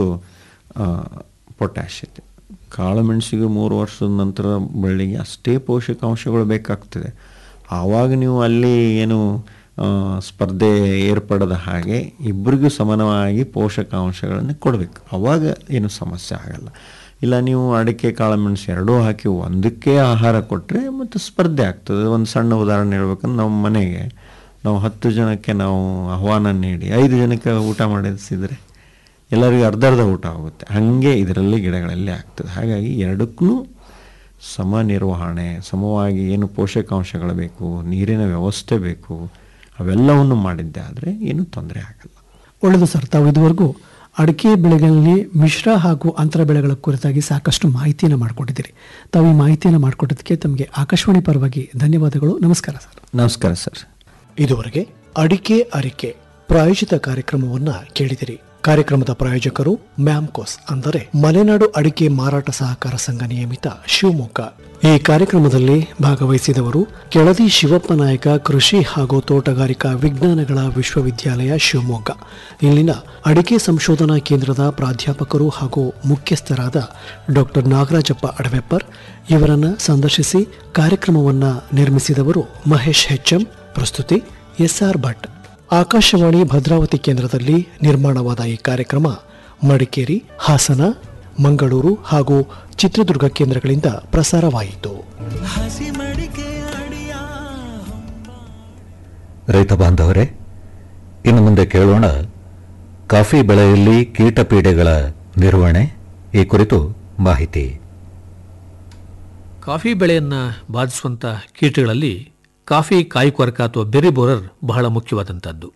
Speaker 6: ಪೊಟ್ಯಾಶ್ ಇದೆ ಕಾಳುಮೆಣಸಿಗೆ ಮೂರು ವರ್ಷದ ನಂತರ ಬೆಳ್ಳಿಗೆ ಅಷ್ಟೇ ಪೋಷಕಾಂಶಗಳು ಬೇಕಾಗ್ತದೆ ಆವಾಗ ನೀವು ಅಲ್ಲಿ ಏನು ಆ, ಸ್ಪರ್ಧೆ ಏರ್ಪಡದ ಹಾಗೆ ಇಬ್ಬರಿಗೂ ಸಮಾನವಾಗಿ ಪೋಷಕಾಂಶಗಳನ್ನು ಕೊಡಬೇಕು ಆವಾಗ ಏನು ಸಮಸ್ಯೆ ಆಗಲ್ಲ ಇಲ್ಲ ನೀವು ಅಡಿಕೆ ಕಾಳುಮೆಣಸು ಎರಡೂ ಹಾಕಿ ಒಂದಕ್ಕೆ ಆಹಾರ ಕೊಟ್ಟರೆ ಮತ್ತು ಸ್ಪರ್ಧೆ ಆಗ್ತದೆ ಒಂದು ಸಣ್ಣ ಉದಾಹರಣೆ ಹೇಳ್ಬೇಕಂದ್ರೆ ನಮ್ಮ ಮನೆಗೆ ನಾವು ಹತ್ತು ಜನಕ್ಕೆ ನಾವು ಆಹ್ವಾನ ನೀಡಿ ಐದು ಜನಕ್ಕೆ ಊಟ ಮಾಡಿಸಿದರೆ ಎಲ್ಲರಿಗೂ ಅರ್ಧ ಅರ್ಧ ಊಟ ಆಗುತ್ತೆ ಹಾಗೆ ಇದರಲ್ಲಿ ಗಿಡಗಳಲ್ಲಿ ಆಗ್ತದೆ ಹಾಗಾಗಿ ಎರಡಕ್ಕೂ ಸಮ ನಿರ್ವಹಣೆ ಸಮವಾಗಿ ಏನು ಪೋಷಕಾಂಶಗಳು ಬೇಕು ನೀರಿನ ವ್ಯವಸ್ಥೆ ಬೇಕು ಅವೆಲ್ಲವನ್ನು ಮಾಡಿದ್ದೆ ಆದರೆ ಏನು ತೊಂದರೆ ಆಗಲ್ಲ
Speaker 4: ಒಳ್ಳೆಯದು ಸರ್ ತಾವು ಇದುವರೆಗೂ ಅಡಿಕೆ ಬೆಳೆಗಳಲ್ಲಿ ಮಿಶ್ರ ಹಾಗೂ ಅಂತರ ಬೆಳೆಗಳ ಕುರಿತಾಗಿ ಸಾಕಷ್ಟು ಮಾಹಿತಿಯನ್ನು ಮಾಡಿಕೊಟ್ಟಿದ್ದೀರಿ ತಾವು ಈ ಮಾಹಿತಿಯನ್ನು ಮಾಡಿಕೊಟ್ಟಿದ್ದಕ್ಕೆ ತಮಗೆ ಆಕಾಶವಾಣಿ ಪರವಾಗಿ ಧನ್ಯವಾದಗಳು ನಮಸ್ಕಾರ ಸರ್
Speaker 6: ನಮಸ್ಕಾರ ಸರ್
Speaker 4: ಇದುವರೆಗೆ ಅಡಿಕೆ ಅರಿಕೆ ಪ್ರಾಯೋಜಿತ ಕಾರ್ಯಕ್ರಮವನ್ನ ಕೇಳಿದಿರಿ ಕಾರ್ಯಕ್ರಮದ ಪ್ರಾಯೋಜಕರು ಮ್ಯಾಮ್ಕೋಸ್ ಅಂದರೆ ಮಲೆನಾಡು ಅಡಿಕೆ ಮಾರಾಟ ಸಹಕಾರ ಸಂಘ ನಿಯಮಿತ ಶಿವಮೊಗ್ಗ ಈ ಕಾರ್ಯಕ್ರಮದಲ್ಲಿ ಭಾಗವಹಿಸಿದವರು ಕೆಳದಿ ಶಿವಪ್ಪ ನಾಯಕ ಕೃಷಿ ಹಾಗೂ ತೋಟಗಾರಿಕಾ ವಿಜ್ಞಾನಗಳ ವಿಶ್ವವಿದ್ಯಾಲಯ ಶಿವಮೊಗ್ಗ ಇಲ್ಲಿನ ಅಡಿಕೆ ಸಂಶೋಧನಾ ಕೇಂದ್ರದ ಪ್ರಾಧ್ಯಾಪಕರು ಹಾಗೂ ಮುಖ್ಯಸ್ಥರಾದ ಡಾಕ್ಟರ್ ನಾಗರಾಜಪ್ಪ ಅಡವೆಪ್ಪರ್ ಇವರನ್ನ ಸಂದರ್ಶಿಸಿ ಕಾರ್ಯಕ್ರಮವನ್ನ ನಿರ್ಮಿಸಿದವರು ಮಹೇಶ್ ಹೆಚ್ಎಂ ಪ್ರಸ್ತುತಿ ಎಸ್ಆರ್ ಭಟ್ ಆಕಾಶವಾಣಿ ಭದ್ರಾವತಿ ಕೇಂದ್ರದಲ್ಲಿ ನಿರ್ಮಾಣವಾದ ಈ ಕಾರ್ಯಕ್ರಮ ಮಡಿಕೇರಿ ಹಾಸನ ಮಂಗಳೂರು ಹಾಗೂ ಚಿತ್ರದುರ್ಗ ಕೇಂದ್ರಗಳಿಂದ ಪ್ರಸಾರವಾಯಿತು
Speaker 5: ಹಸಿ ಮಡಿಕೆ ಅಡಿಯ
Speaker 2: ರೈತ ಬಾಂಧವರೇ ಇನ್ನು ಮುಂದೆ ಕೇಳೋಣ ಕಾಫಿ ಬೆಳೆಯಲ್ಲಿ ಕೀಟಪೀಡೆಗಳ ನಿರ್ವಹಣೆ ಈ ಕುರಿತು ಮಾಹಿತಿ
Speaker 7: ಕಾಫಿ ಬೆಳೆಯನ್ನು ಬಾಧಿಸುವಂಥ ಕೀಟಗಳಲ್ಲಿ ಕಾಫಿ ಕಾಯಿಕೊರಕ ಅಥವಾ ಬೆರಿ ಬೋರರ್ ಬಹಳ ಮುಖ್ಯವಾದಂಥದ್ದು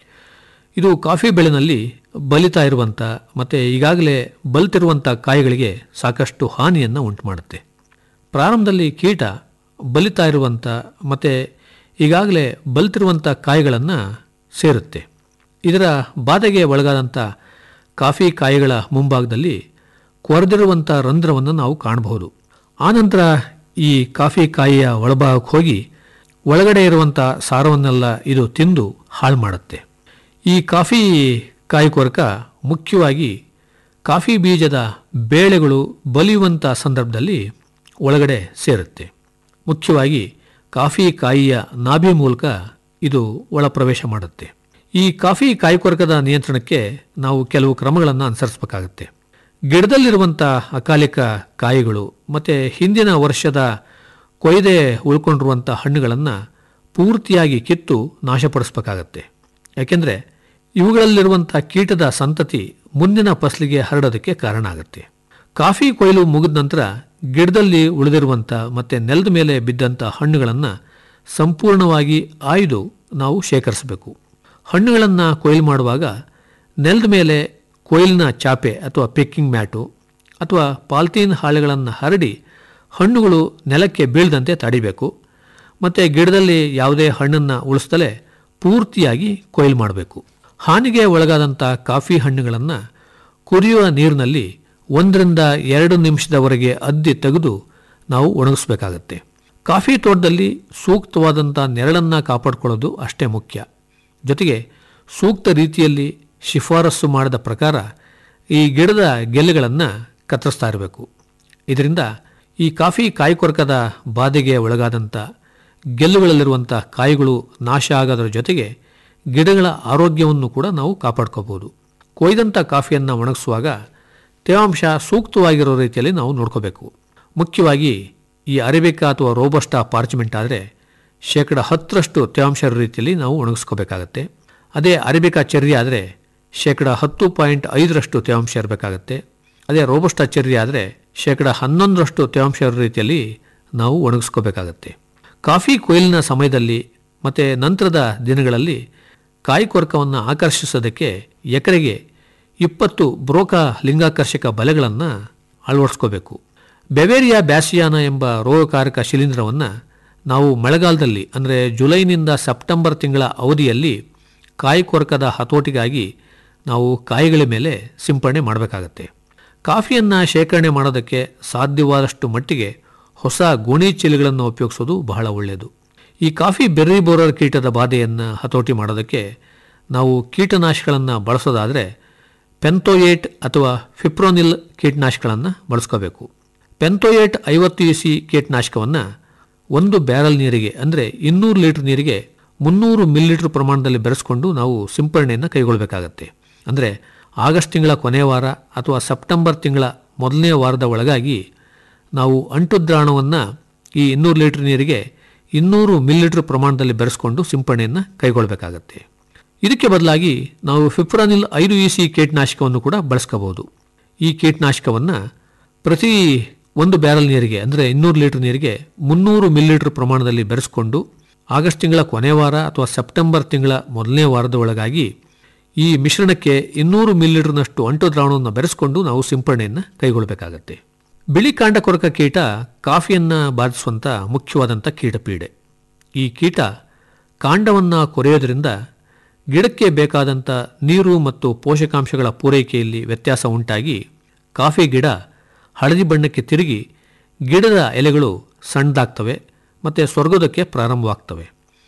Speaker 7: ಇದು ಕಾಫಿ ಬೆಳೆನಲ್ಲಿ ಬಲಿತಾ ಇರುವಂಥ ಮತ್ತು ಈಗಾಗಲೇ ಬಲಿತಿರುವಂಥ ಕಾಯಿಗಳಿಗೆ ಸಾಕಷ್ಟು ಹಾನಿಯನ್ನು ಉಂಟು ಮಾಡುತ್ತೆ ಪ್ರಾರಂಭದಲ್ಲಿ ಕೀಟ ಬಲಿತಾ ಇರುವಂಥ ಮತ್ತು ಈಗಾಗಲೇ ಬಲಿತಿರುವಂಥ ಕಾಯಿಗಳನ್ನು ಸೇರುತ್ತೆ ಇದರ ಬಾಧೆಗೆ ಒಳಗಾದಂಥ ಕಾಫಿ ಕಾಯಿಗಳ ಮುಂಭಾಗದಲ್ಲಿ ಕೊರೆದಿರುವಂಥ ರಂಧ್ರವನ್ನು ನಾವು ಕಾಣಬಹುದು ಆನಂತರ ಈ ಕಾಫಿ ಕಾಯಿಯ ಒಳಭಾಗಕ್ಕೆ ಹೋಗಿ ಒಳಗಡೆ ಇರುವಂಥ ಸಾರವನ್ನೆಲ್ಲ ಇದು ತಿಂದು ಹಾಳು ಮಾಡುತ್ತೆ ಈ ಕಾಫಿ ಕಾಯಿ ಕೊರಕ ಮುಖ್ಯವಾಗಿ ಕಾಫಿ ಬೀಜದ ಬೇಳೆಗಳು ಬಲಿಯುವಂಥ ಸಂದರ್ಭದಲ್ಲಿ ಒಳಗಡೆ ಸೇರುತ್ತೆ ಮುಖ್ಯವಾಗಿ ಕಾಫಿ ಕಾಯಿಯ ನಾಭಿ ಮೂಲಕ ಇದು ಒಳ ಪ್ರವೇಶ ಮಾಡುತ್ತೆ ಈ ಕಾಫಿ ಕಾಯಿ ಕೊರಕದ ನಿಯಂತ್ರಣಕ್ಕೆ ನಾವು ಕೆಲವು ಕ್ರಮಗಳನ್ನು ಅನುಸರಿಸಬೇಕಾಗುತ್ತೆ ಗಿಡದಲ್ಲಿರುವಂಥ ಅಕಾಲಿಕ ಕಾಯಿಗಳು ಮತ್ತು ಹಿಂದಿನ ವರ್ಷದ ಕೊಯ್ದೆ ಉಳ್ಕೊಂಡಿರುವಂಥ ಹಣ್ಣುಗಳನ್ನು ಪೂರ್ತಿಯಾಗಿ ಕಿತ್ತು ನಾಶಪಡಿಸಬೇಕಾಗತ್ತೆ ಯಾಕೆಂದರೆ ಇವುಗಳಲ್ಲಿರುವಂಥ ಕೀಟದ ಸಂತತಿ ಮುಂದಿನ ಫಸಲಿಗೆ ಹರಡೋದಕ್ಕೆ ಕಾರಣ ಆಗುತ್ತೆ ಕಾಫಿ ಕೊಯ್ಲು ಮುಗಿದ ನಂತರ ಗಿಡದಲ್ಲಿ ಉಳಿದಿರುವಂಥ ಮತ್ತು ನೆಲದ ಮೇಲೆ ಬಿದ್ದಂಥ ಹಣ್ಣುಗಳನ್ನು ಸಂಪೂರ್ಣವಾಗಿ ಆಯ್ದು ನಾವು ಶೇಖರಿಸಬೇಕು ಹಣ್ಣುಗಳನ್ನು ಕೊಯ್ಲು ಮಾಡುವಾಗ ನೆಲದ ಮೇಲೆ ಕೊಯ್ಲಿನ ಚಾಪೆ ಅಥವಾ ಪಿಕ್ಕಿಂಗ್ ಮ್ಯಾಟು ಅಥವಾ ಪಾಲ್ತೀನ್ ಹಾಳೆಗಳನ್ನು ಹರಡಿ ಹಣ್ಣುಗಳು ನೆಲಕ್ಕೆ ಬೀಳದಂತೆ ತಡಿಬೇಕು ಮತ್ತು ಗಿಡದಲ್ಲಿ ಯಾವುದೇ ಹಣ್ಣನ್ನು ಉಳಿಸ್ದಲೇ ಪೂರ್ತಿಯಾಗಿ ಕೊಯ್ಲು ಮಾಡಬೇಕು ಹಾನಿಗೆ ಒಳಗಾದಂಥ ಕಾಫಿ ಹಣ್ಣುಗಳನ್ನು ಕುದಿಯುವ ನೀರಿನಲ್ಲಿ ಒಂದರಿಂದ ಎರಡು ನಿಮಿಷದವರೆಗೆ ಅದ್ದಿ ತೆಗೆದು ನಾವು ಒಣಗಿಸ್ಬೇಕಾಗತ್ತೆ ಕಾಫಿ ತೋಟದಲ್ಲಿ ಸೂಕ್ತವಾದಂಥ ನೆರಳನ್ನು ಕಾಪಾಡಿಕೊಳ್ಳೋದು ಅಷ್ಟೇ ಮುಖ್ಯ ಜೊತೆಗೆ ಸೂಕ್ತ ರೀತಿಯಲ್ಲಿ ಶಿಫಾರಸು ಮಾಡಿದ ಪ್ರಕಾರ ಈ ಗಿಡದ ಗೆಲ್ಲೆಗಳನ್ನು ಕತ್ತರಿಸ್ತಾ ಇರಬೇಕು ಇದರಿಂದ ಈ ಕಾಫಿ ಕಾಯಿ ಕೊರಕದ ಬಾಧೆಗೆ ಒಳಗಾದಂಥ ಗೆಲ್ಲುಗಳಲ್ಲಿರುವಂಥ ಕಾಯಿಗಳು ನಾಶ ಆಗೋದ್ರ ಜೊತೆಗೆ ಗಿಡಗಳ ಆರೋಗ್ಯವನ್ನು ಕೂಡ ನಾವು ಕಾಪಾಡ್ಕೋಬೋದು ಕೊಯ್ದಂಥ ಕಾಫಿಯನ್ನು ಒಣಗಿಸುವಾಗ ತೇವಾಂಶ ಸೂಕ್ತವಾಗಿರೋ ರೀತಿಯಲ್ಲಿ ನಾವು ನೋಡ್ಕೋಬೇಕು ಮುಖ್ಯವಾಗಿ ಈ ಅರೇಬಿಕಾ ಅಥವಾ ರೋಬಸ್ಟಾ ಪಾರ್ಚ್ಮೆಂಟ್ ಆದರೆ ಶೇಕಡ ಹತ್ತರಷ್ಟು ತೇವಾಂಶ ಇರೋ ರೀತಿಯಲ್ಲಿ ನಾವು ಒಣಗಿಸ್ಕೋಬೇಕಾಗತ್ತೆ ಅದೇ ಅರೇಬಿಕಾ ಚೆರ್ರಿ ಆದರೆ ಶೇಕಡ ಹತ್ತು ಪಾಯಿಂಟ್ ಐದರಷ್ಟು ತೇವಾಂಶ ಇರಬೇಕಾಗತ್ತೆ ಅದೇ ರೋಬಸ್ಟಾ ಚೆರ್ರಿ ಆದರೆ ಶೇಕಡ ಹನ್ನೊಂದರಷ್ಟು ತೇವಾಂಶ ಇರೋ ರೀತಿಯಲ್ಲಿ ನಾವು ಒಣಗಿಸ್ಕೋಬೇಕಾಗತ್ತೆ ಕಾಫಿ ಕೊಯ್ಲಿನ ಸಮಯದಲ್ಲಿ ಮತ್ತು ನಂತರದ ದಿನಗಳಲ್ಲಿ ಕಾಯಿ ಕೊರಕವನ್ನು ಆಕರ್ಷಿಸೋದಕ್ಕೆ ಎಕರೆಗೆ ಇಪ್ಪತ್ತು ಬ್ರೋಕಾ ಲಿಂಗಾಕರ್ಷಕ ಬಲೆಗಳನ್ನು ಅಳವಡಿಸ್ಕೋಬೇಕು ಬೆವೇರಿಯಾ ಬ್ಯಾಸಿಯಾನ ಎಂಬ ರೋಗಕಾರಕ ಶಿಲೀಂಧ್ರವನ್ನು ನಾವು ಮಳೆಗಾಲದಲ್ಲಿ ಅಂದರೆ ಜುಲೈನಿಂದ ಸೆಪ್ಟೆಂಬರ್ ತಿಂಗಳ ಅವಧಿಯಲ್ಲಿ ಕಾಯಿ ಕೊರಕದ ಹತೋಟಿಗಾಗಿ ನಾವು ಕಾಯಿಗಳ ಮೇಲೆ ಸಿಂಪಡಣೆ ಮಾಡಬೇಕಾಗತ್ತೆ ಕಾಫಿಯನ್ನು ಶೇಖರಣೆ ಮಾಡೋದಕ್ಕೆ ಸಾಧ್ಯವಾದಷ್ಟು ಮಟ್ಟಿಗೆ ಹೊಸ ಗೋಣಿ ಚೀಲಗಳನ್ನು ಉಪಯೋಗಿಸೋದು ಬಹಳ ಒಳ್ಳೆಯದು ಈ ಕಾಫಿ ಬೆರ್ರಿ ಬೋರರ್ ಕೀಟದ ಬಾಧೆಯನ್ನು ಹತೋಟಿ ಮಾಡೋದಕ್ಕೆ ನಾವು ಕೀಟನಾಶಕಗಳನ್ನು ಬಳಸೋದಾದರೆ ಪೆಂತೋಯೇಟ್ ಅಥವಾ ಫಿಪ್ರೋನಿಲ್ ಕೀಟನಾಶಕಗಳನ್ನು ಬಳಸ್ಕೋಬೇಕು ಪೆಂತೋಯೇಟ್ ಐವತ್ತು ಇ ಸಿ ಕೀಟನಾಶಕವನ್ನು ಒಂದು ಬ್ಯಾರಲ್ ನೀರಿಗೆ ಅಂದರೆ ಇನ್ನೂರು ಲೀಟರ್ ನೀರಿಗೆ ಮುನ್ನೂರು ಮಿಲಿಲೀಟರ್ ಪ್ರಮಾಣದಲ್ಲಿ ಬೆರೆಸ್ಕೊಂಡು ನಾವು ಸಿಂಪರಣೆಯನ್ನು ಕೈಗೊಳ್ಳಬೇಕಾಗತ್ತೆ ಅಂದರೆ ಆಗಸ್ಟ್ ತಿಂಗಳ ಕೊನೆಯ ವಾರ ಅಥವಾ ಸೆಪ್ಟೆಂಬರ್ ತಿಂಗಳ ಮೊದಲನೇ ವಾರದ ಒಳಗಾಗಿ ನಾವು ಅಂಟು ದ್ರಾವಣವನ್ನು ಈ ಇನ್ನೂರು ಲೀಟರ್ ನೀರಿಗೆ ಇನ್ನೂರು ಮಿಲಿಲೀಟರ್ ಪ್ರಮಾಣದಲ್ಲಿ ಬೆರೆಸ್ಕೊಂಡು ಸಿಂಪರಣೆಯನ್ನು ಕೈಗೊಳ್ಳಬೇಕಾಗತ್ತೆ ಇದಕ್ಕೆ ಬದಲಾಗಿ ನಾವು ಫಿಪ್ರಾನಿಲ್ ಐದು ಇ ಸಿ ಕೀಟನಾಶಕವನ್ನು ಕೂಡ ಬಳಸ್ಕೋಬಹುದು ಈ ಕೀಟನಾಶಕವನ್ನು ಪ್ರತಿ ಒಂದು ಬ್ಯಾರಲ್ ನೀರಿಗೆ ಅಂದರೆ ಇನ್ನೂರು ಲೀಟರ್ ನೀರಿಗೆ ಮುನ್ನೂರು ಮಿಲಿಲೀಟರ್ ಪ್ರಮಾಣದಲ್ಲಿ ಬೆರೆಸ್ಕೊಂಡು ಆಗಸ್ಟ್ ತಿಂಗಳ ಕೊನೆ ವಾರ ಅಥವಾ ಸೆಪ್ಟೆಂಬರ್ ತಿಂಗಳ ಮೊದಲನೇ ವಾರದ ಒಳಗಾಗಿ ಈ ಮಿಶ್ರಣಕ್ಕೆ ಇನ್ನೂರು ಮಿಲಿಲೀಟರ್ನಷ್ಟು ಅಂಟು ದ್ರಾವಣವನ್ನು ಬೆರೆಸ್ಕೊಂಡು ನಾವು ಸಿಂಪರಣೆಯನ್ನು ಕೈಗೊಳ್ಳಬೇಕಾಗತ್ತೆ ಬಿಳಿ ಕಾಂಡ ಕೊರಕ ಕೀಟ ಕಾಫಿಯನ್ನು ಬಾಧಿಸುವಂಥ ಮುಖ್ಯವಾದಂಥ ಕೀಟಪೀಡೆ ಈ ಕೀಟ ಕಾಂಡವನ್ನು ಕೊರೆಯೋದ್ರಿಂದ ಗಿಡಕ್ಕೆ ಬೇಕಾದಂಥ ನೀರು ಮತ್ತು ಪೋಷಕಾಂಶಗಳ ಪೂರೈಕೆಯಲ್ಲಿ ವ್ಯತ್ಯಾಸ ಉಂಟಾಗಿ ಕಾಫಿ ಗಿಡ ಹಳದಿ ಬಣ್ಣಕ್ಕೆ ತಿರುಗಿ ಗಿಡದ ಎಲೆಗಳು ಸಣ್ಣದಾಗ್ತವೆ ಮತ್ತು ಸ್ವರ್ಗೋದಕ್ಕೆ ಪ್ರಾರಂಭವಾಗ್ತವೆ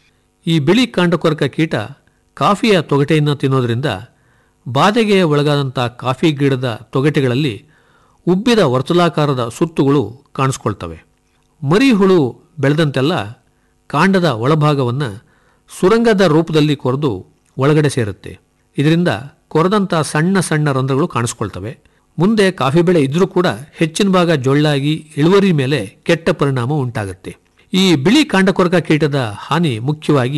Speaker 7: ಈ ಬಿಳಿ ಕಾಂಡಕೊರಕ ಕೀಟ ಕಾಫಿಯ ತೊಗಟೆಯನ್ನು ತಿನ್ನೋದ್ರಿಂದ ಬಾಧೆಗೆ ಒಳಗಾದಂಥ ಕಾಫಿ ಗಿಡದ ತೊಗಟೆಗಳಲ್ಲಿ ಉಬ್ಬಿದ ವರ್ತುಲಾಕಾರದ ಸುತ್ತುಗಳು ಕಾಣಿಸ್ಕೊಳ್ತವೆ ಮರಿ ಹುಳು ಬೆಳೆದಂತೆಲ್ಲ ಕಾಂಡದ ಒಳಭಾಗವನ್ನು ಸುರಂಗದ ರೂಪದಲ್ಲಿ ಕೊರೆದು ಒಳಗಡೆ ಸೇರುತ್ತೆ ಇದರಿಂದ ಕೊರೆದಂಥ ಸಣ್ಣ ಸಣ್ಣ ರಂಧ್ರಗಳು ಕಾಣಿಸ್ಕೊಳ್ತವೆ ಮುಂದೆ ಕಾಫಿ ಬೆಳೆ ಇದ್ರೂ ಕೂಡ ಹೆಚ್ಚಿನ ಭಾಗ ಜೊಳ್ಳಾಗಿ ಇಳುವರಿ ಮೇಲೆ ಕೆಟ್ಟ ಪರಿಣಾಮ ಉಂಟಾಗುತ್ತೆ ಈ ಬಿಳಿ ಕಾಂಡಕೊರಕ ಕೀಟದ ಹಾನಿ ಮುಖ್ಯವಾಗಿ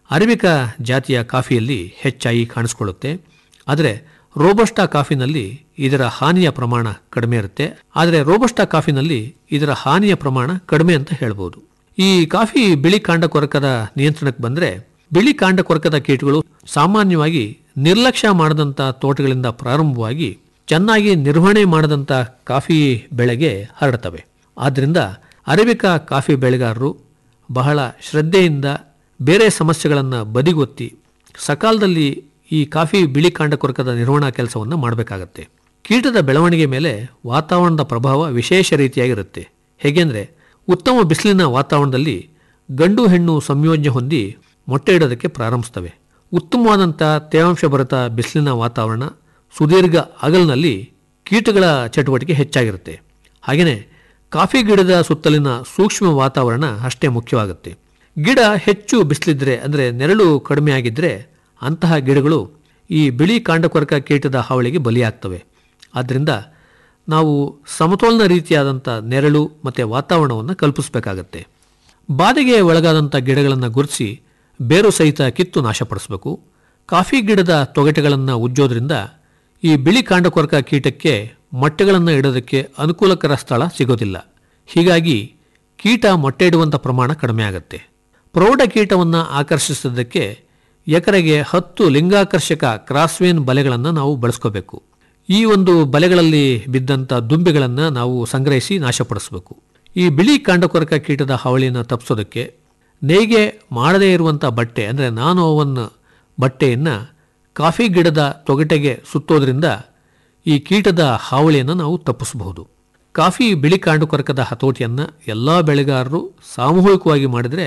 Speaker 7: ಅರೇಬಿಕಾ ಜಾತಿಯ ಕಾಫಿಯಲ್ಲಿ ಹೆಚ್ಚಾಗಿ ಕಾಣಿಸ್ಕೊಳ್ಳುತ್ತೆ ಆದರೆ ರೋಬಸ್ಟಾ ಕಾಫಿನಲ್ಲಿ ಇದರ ಹಾನಿಯ ಪ್ರಮಾಣ ಕಡಿಮೆ ಇರುತ್ತೆ ಆದರೆ ರೋಬಸ್ಟಾ ಕಾಫಿನಲ್ಲಿ ಇದರ ಹಾನಿಯ ಪ್ರಮಾಣ ಕಡಿಮೆ ಅಂತ ಹೇಳ್ಬೋದು ಈ ಕಾಫಿ ಬಿಳಿ ಕಾಂಡ ಕೊರಕದ ನಿಯಂತ್ರಣಕ್ಕೆ ಬಂದರೆ ಬಿಳಿ ಕಾಂಡ ಕೊರಕದ ಕೀಟಗಳು ಸಾಮಾನ್ಯವಾಗಿ ನಿರ್ಲಕ್ಷ್ಯ ಮಾಡದಂಥ ತೋಟಗಳಿಂದ ಪ್ರಾರಂಭವಾಗಿ ಚೆನ್ನಾಗಿ ನಿರ್ವಹಣೆ ಮಾಡದಂಥ ಕಾಫಿ ಬೆಳೆಗೆ ಹರಡ್ತವೆ ಆದ್ದರಿಂದ ಅರೇಬಿಕಾ ಕಾಫಿ ಬೆಳೆಗಾರರು ಬಹಳ ಶ್ರದ್ಧೆಯಿಂದ ಬೇರೆ ಸಮಸ್ಯೆಗಳನ್ನು ಬದಿಗೊತ್ತಿ ಸಕಾಲದಲ್ಲಿ ಈ ಕಾಫಿ ಬಿಳಿ ಕಾಂಡ ಕೊರಕದ ನಿರ್ವಹಣಾ ಕೆಲಸವನ್ನು ಮಾಡಬೇಕಾಗತ್ತೆ ಕೀಟದ ಬೆಳವಣಿಗೆ ಮೇಲೆ ವಾತಾವರಣದ ಪ್ರಭಾವ ವಿಶೇಷ ರೀತಿಯಾಗಿರುತ್ತೆ ಹೇಗೆಂದರೆ ಉತ್ತಮ ಬಿಸಿಲಿನ ವಾತಾವರಣದಲ್ಲಿ ಗಂಡು ಹೆಣ್ಣು ಸಂಯೋಜನೆ ಹೊಂದಿ ಮೊಟ್ಟೆ ಇಡೋದಕ್ಕೆ ಪ್ರಾರಂಭಿಸ್ತವೆ ಉತ್ತಮವಾದಂಥ ತೇವಾಂಶ ಭರಿತ ಬಿಸಿಲಿನ ವಾತಾವರಣ ಸುದೀರ್ಘ ಅಗಲಿನಲ್ಲಿ ಕೀಟಗಳ ಚಟುವಟಿಕೆ ಹೆಚ್ಚಾಗಿರುತ್ತೆ ಹಾಗೆಯೇ ಕಾಫಿ ಗಿಡದ ಸುತ್ತಲಿನ ಸೂಕ್ಷ್ಮ ವಾತಾವರಣ ಅಷ್ಟೇ ಮುಖ್ಯವಾಗುತ್ತೆ ಗಿಡ ಹೆಚ್ಚು ಬಿಸಿಲಿದ್ರೆ ಅಂದರೆ ನೆರಳು ಕಡಿಮೆ ಆಗಿದ್ದರೆ ಅಂತಹ ಗಿಡಗಳು ಈ ಬಿಳಿ ಕಾಂಡಕೊರಕ ಕೀಟದ ಹಾವಳಿಗೆ ಬಲಿಯಾಗ್ತವೆ ಆದ್ದರಿಂದ ನಾವು ಸಮತೋಲನ ರೀತಿಯಾದಂಥ ನೆರಳು ಮತ್ತು ವಾತಾವರಣವನ್ನು ಕಲ್ಪಿಸಬೇಕಾಗತ್ತೆ ಬಾಧೆಗೆ ಒಳಗಾದಂಥ ಗಿಡಗಳನ್ನು ಗುರುತಿಸಿ ಬೇರು ಸಹಿತ ಕಿತ್ತು ನಾಶಪಡಿಸಬೇಕು ಕಾಫಿ ಗಿಡದ ತೊಗಟೆಗಳನ್ನು ಉಜ್ಜೋದ್ರಿಂದ ಈ ಬಿಳಿ ಕಾಂಡಕೊರಕ ಕೀಟಕ್ಕೆ ಮೊಟ್ಟೆಗಳನ್ನು ಇಡೋದಕ್ಕೆ ಅನುಕೂಲಕರ ಸ್ಥಳ ಸಿಗೋದಿಲ್ಲ ಹೀಗಾಗಿ ಕೀಟ ಮೊಟ್ಟೆ ಇಡುವಂಥ ಪ್ರಮಾಣ ಕಡಿಮೆ ಆಗುತ್ತೆ ಪ್ರೌಢ ಕೀಟವನ್ನು ಆಕರ್ಷಿಸೋದಕ್ಕೆ ಎಕರೆಗೆ ಹತ್ತು ಲಿಂಗಾಕರ್ಷಕ ಕ್ರಾಸ್ವೇನ್ ಬಲೆಗಳನ್ನು ನಾವು ಬಳಸ್ಕೋಬೇಕು ಈ ಒಂದು ಬಲೆಗಳಲ್ಲಿ ಬಿದ್ದಂಥ ದುಂಬಿಗಳನ್ನು ನಾವು ಸಂಗ್ರಹಿಸಿ ನಾಶಪಡಿಸಬೇಕು ಈ ಬಿಳಿ ಕಾಂಡಕೊರಕ ಕೀಟದ ಹಾವಳಿಯನ್ನು ತಪ್ಪಿಸೋದಕ್ಕೆ ನೇಯ್ಗೆ ಮಾಡದೇ ಇರುವಂಥ ಬಟ್ಟೆ ಅಂದರೆ ನಾನು ಓವನ್ ಬಟ್ಟೆಯನ್ನು ಕಾಫಿ ಗಿಡದ ತೊಗಟೆಗೆ ಸುತ್ತೋದ್ರಿಂದ ಈ ಕೀಟದ ಹಾವಳಿಯನ್ನು ನಾವು ತಪ್ಪಿಸಬಹುದು ಕಾಫಿ ಬಿಳಿ ಕಾಂಡುಕೊರಕದ ಹತೋಟಿಯನ್ನು ಎಲ್ಲ ಬೆಳೆಗಾರರು ಸಾಮೂಹಿಕವಾಗಿ ಮಾಡಿದರೆ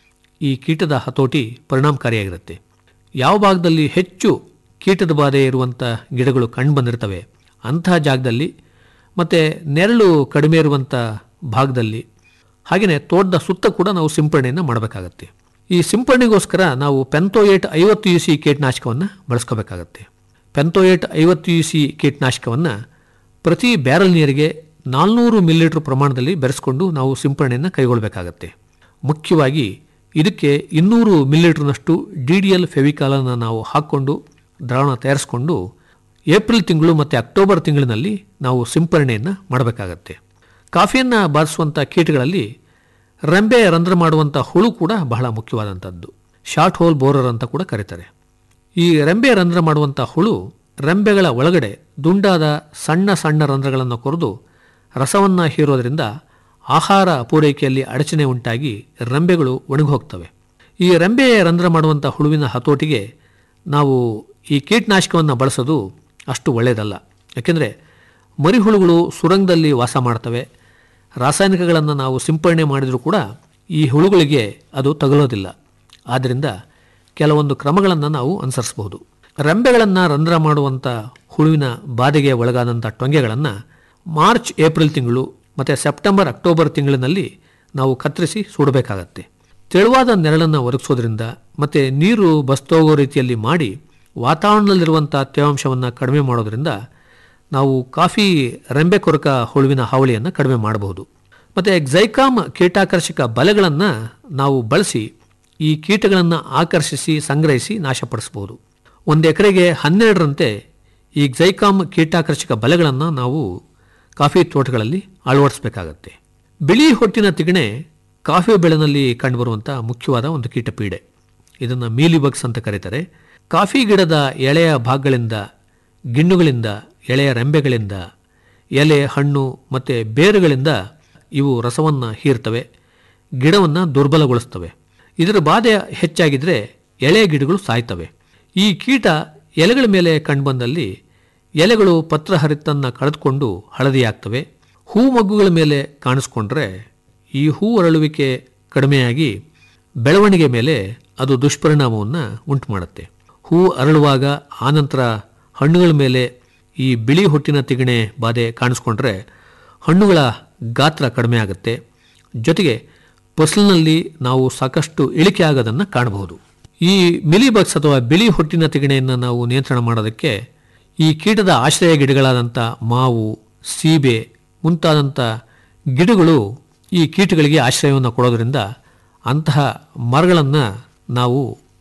Speaker 7: ಈ ಕೀಟದ ಹತೋಟಿ ಪರಿಣಾಮಕಾರಿಯಾಗಿರುತ್ತೆ ಯಾವ ಭಾಗದಲ್ಲಿ ಹೆಚ್ಚು ಕೀಟದ ಬಾಧೆ ಇರುವಂಥ ಗಿಡಗಳು ಕಂಡು ಬಂದಿರ್ತವೆ ಅಂತಹ ಜಾಗದಲ್ಲಿ ಮತ್ತು ನೆರಳು ಕಡಿಮೆ ಇರುವಂಥ ಭಾಗದಲ್ಲಿ ಹಾಗೆಯೇ ತೋಟದ ಸುತ್ತ ಕೂಡ ನಾವು ಸಿಂಪರಣೆಯನ್ನು ಮಾಡಬೇಕಾಗತ್ತೆ ಈ ಸಿಂಪರಣೆಗೋಸ್ಕರ ನಾವು ಪೆಂತೋಯೇಟ್ ಐವತ್ತು ಯು ಸಿ ಕೀಟನಾಶಕವನ್ನು ಬಳಸ್ಕೋಬೇಕಾಗತ್ತೆ ಪೆಂತೋಯೇಟ್ ಐವತ್ತು ಯು ಸಿ ಕೀಟನಾಶಕವನ್ನು ಪ್ರತಿ ಬ್ಯಾರಲ್ ನೀರಿಗೆ ನಾಲ್ನೂರು ಮಿಲಿಲೀಟ್ರ್ ಪ್ರಮಾಣದಲ್ಲಿ ಬೆರೆಸ್ಕೊಂಡು ನಾವು ಸಿಂಪರಣೆಯನ್ನು ಕೈಗೊಳ್ಳಬೇಕಾಗತ್ತೆ ಮುಖ್ಯವಾಗಿ ಇದಕ್ಕೆ ಇನ್ನೂರು ಮಿಲಿಲೀಟ್ರ್ನಷ್ಟು ಡಿ ಡಿ ಎಲ್ ಫೆವಿಕಾಲನ್ನು ನಾವು ಹಾಕ್ಕೊಂಡು ದ್ರಾವಣ ತಯಾರಿಸ್ಕೊಂಡು ಏಪ್ರಿಲ್ ತಿಂಗಳು ಮತ್ತು ಅಕ್ಟೋಬರ್ ತಿಂಗಳಿನಲ್ಲಿ ನಾವು ಸಿಂಪರಣೆಯನ್ನು ಮಾಡಬೇಕಾಗತ್ತೆ ಕಾಫಿಯನ್ನು ಬಾರಿಸುವಂಥ ಕೀಟಗಳಲ್ಲಿ ರೆಂಬೆ ರಂಧ್ರ ಮಾಡುವಂಥ ಹುಳು ಕೂಡ ಬಹಳ ಮುಖ್ಯವಾದಂಥದ್ದು ಶಾರ್ಟ್ ಹೋಲ್ ಬೋರರ್ ಅಂತ ಕೂಡ ಕರೀತಾರೆ ಈ ರೆಂಬೆ ರಂಧ್ರ ಮಾಡುವಂಥ ಹುಳು ರೆಂಬೆಗಳ ಒಳಗಡೆ ದುಂಡಾದ ಸಣ್ಣ ಸಣ್ಣ ರಂಧ್ರಗಳನ್ನು ಕೊರೆದು ರಸವನ್ನು ಹೀರೋದ್ರಿಂದ ಆಹಾರ ಪೂರೈಕೆಯಲ್ಲಿ ಅಡಚಣೆ ಉಂಟಾಗಿ ರೆಂಬೆಗಳು ಒಣಗಿ ಹೋಗ್ತವೆ ಈ ರೆಂಬೆ ರಂಧ್ರ ಮಾಡುವಂಥ ಹುಳುವಿನ ಹತೋಟಿಗೆ ನಾವು ಈ ಕೀಟನಾಶಕವನ್ನು ಬಳಸೋದು ಅಷ್ಟು ಒಳ್ಳೆಯದಲ್ಲ ಯಾಕೆಂದರೆ ಮರಿಹುಳುಗಳು ಸುರಂಗದಲ್ಲಿ ವಾಸ ಮಾಡ್ತವೆ ರಾಸಾಯನಿಕಗಳನ್ನು ನಾವು ಸಿಂಪರಣೆ ಮಾಡಿದರೂ ಕೂಡ ಈ ಹುಳುಗಳಿಗೆ ಅದು ತಗಲೋದಿಲ್ಲ ಆದ್ದರಿಂದ ಕೆಲವೊಂದು ಕ್ರಮಗಳನ್ನು ನಾವು ಅನುಸರಿಸಬಹುದು ರೆಂಬೆಗಳನ್ನು ರಂಧ್ರ ಮಾಡುವಂಥ ಹುಳುವಿನ ಬಾಧೆಗೆ ಒಳಗಾದಂಥ ಟೊಂಗೆಗಳನ್ನು ಮಾರ್ಚ್ ಏಪ್ರಿಲ್ ತಿಂಗಳು ಮತ್ತು ಸೆಪ್ಟೆಂಬರ್ ಅಕ್ಟೋಬರ್ ತಿಂಗಳಿನಲ್ಲಿ ನಾವು ಕತ್ತರಿಸಿ ಸುಡಬೇಕಾಗತ್ತೆ ತೆಳುವಾದ ನೆರಳನ್ನು ಒದಗಿಸೋದ್ರಿಂದ ಮತ್ತು ನೀರು ಬಸ್ತೋಗೋ ರೀತಿಯಲ್ಲಿ ಮಾಡಿ ವಾತಾವರಣದಲ್ಲಿರುವಂಥ ತೇವಾಂಶವನ್ನು ಕಡಿಮೆ ಮಾಡೋದ್ರಿಂದ ನಾವು ಕಾಫಿ ರೆಂಬೆ ಕೊರಕ ಹುಳುವಿನ ಹಾವಳಿಯನ್ನು ಕಡಿಮೆ ಮಾಡಬಹುದು ಮತ್ತು ಎಕ್ಸೈಕಾಮ್ ಕೀಟಾಕರ್ಷಕ ಬಲೆಗಳನ್ನು ನಾವು ಬಳಸಿ ಈ ಕೀಟಗಳನ್ನು ಆಕರ್ಷಿಸಿ ಸಂಗ್ರಹಿಸಿ ನಾಶಪಡಿಸಬಹುದು ಒಂದು ಎಕರೆಗೆ ಹನ್ನೆರಡರಂತೆ ಈ ಜೈಕಾಮ್ ಕೀಟಾಕರ್ಷಕ ಬಲೆಗಳನ್ನು ನಾವು ಕಾಫಿ ತೋಟಗಳಲ್ಲಿ ಅಳವಡಿಸಬೇಕಾಗತ್ತೆ ಬಿಳಿ ಹೊಟ್ಟಿನ ತಿಗಣೆ ಕಾಫಿ ಬೆಳೆನಲ್ಲಿ ಕಂಡುಬರುವಂಥ ಮುಖ್ಯವಾದ ಒಂದು ಕೀಟಪೀಡೆ ಇದನ್ನು ಮೀಲಿ ಬಗ್ಸ್ ಅಂತ ಕರೀತಾರೆ ಕಾಫಿ ಗಿಡದ ಎಳೆಯ ಭಾಗಗಳಿಂದ ಗಿಣ್ಣುಗಳಿಂದ ಎಳೆಯ ರೆಂಬೆಗಳಿಂದ ಎಲೆ ಹಣ್ಣು ಮತ್ತು ಬೇರುಗಳಿಂದ ಇವು ರಸವನ್ನು ಹೀರ್ತವೆ ಗಿಡವನ್ನು ದುರ್ಬಲಗೊಳಿಸ್ತವೆ ಇದರ ಬಾಧೆ ಹೆಚ್ಚಾಗಿದ್ದರೆ ಎಳೆ ಗಿಡಗಳು ಸಾಯ್ತವೆ ಈ ಕೀಟ ಎಲೆಗಳ ಮೇಲೆ ಕಂಡುಬಂದಲ್ಲಿ ಎಲೆಗಳು ಪತ್ರಹರಿತನ್ನು ಕಳೆದುಕೊಂಡು ಹಳದಿಯಾಗ್ತವೆ ಹೂ ಮಗ್ಗುಗಳ ಮೇಲೆ ಕಾಣಿಸ್ಕೊಂಡ್ರೆ ಈ ಹೂ ಅರಳುವಿಕೆ ಕಡಿಮೆಯಾಗಿ ಬೆಳವಣಿಗೆ ಮೇಲೆ ಅದು ದುಷ್ಪರಿಣಾಮವನ್ನು ಉಂಟು ಮಾಡುತ್ತೆ ಹೂ ಅರಳುವಾಗ ಆನಂತರ ಹಣ್ಣುಗಳ ಮೇಲೆ ಈ ಬಿಳಿ ಹೊಟ್ಟಿನ ತಿಗಣೆ ಬಾಧೆ ಕಾಣಿಸ್ಕೊಂಡ್ರೆ ಹಣ್ಣುಗಳ ಗಾತ್ರ ಕಡಿಮೆ ಆಗುತ್ತೆ ಜೊತೆಗೆ ಫಸಲಿನಲ್ಲಿ ನಾವು ಸಾಕಷ್ಟು ಇಳಿಕೆ ಆಗೋದನ್ನು ಕಾಣಬಹುದು ಈ ಮಿಲಿಬಗ್ಸ್ ಅಥವಾ ಬಿಳಿ ಹೊಟ್ಟಿನ ತಿಗಣೆಯನ್ನು ನಾವು ನಿಯಂತ್ರಣ ಮಾಡೋದಕ್ಕೆ ಈ ಕೀಟದ ಆಶ್ರಯ ಗಿಡಗಳಾದಂಥ ಮಾವು ಸೀಬೆ ಮುಂತಾದಂಥ ಗಿಡಗಳು ಈ ಕೀಟಗಳಿಗೆ ಆಶ್ರಯವನ್ನು ಕೊಡೋದ್ರಿಂದ ಅಂತಹ ಮರಗಳನ್ನು ನಾವು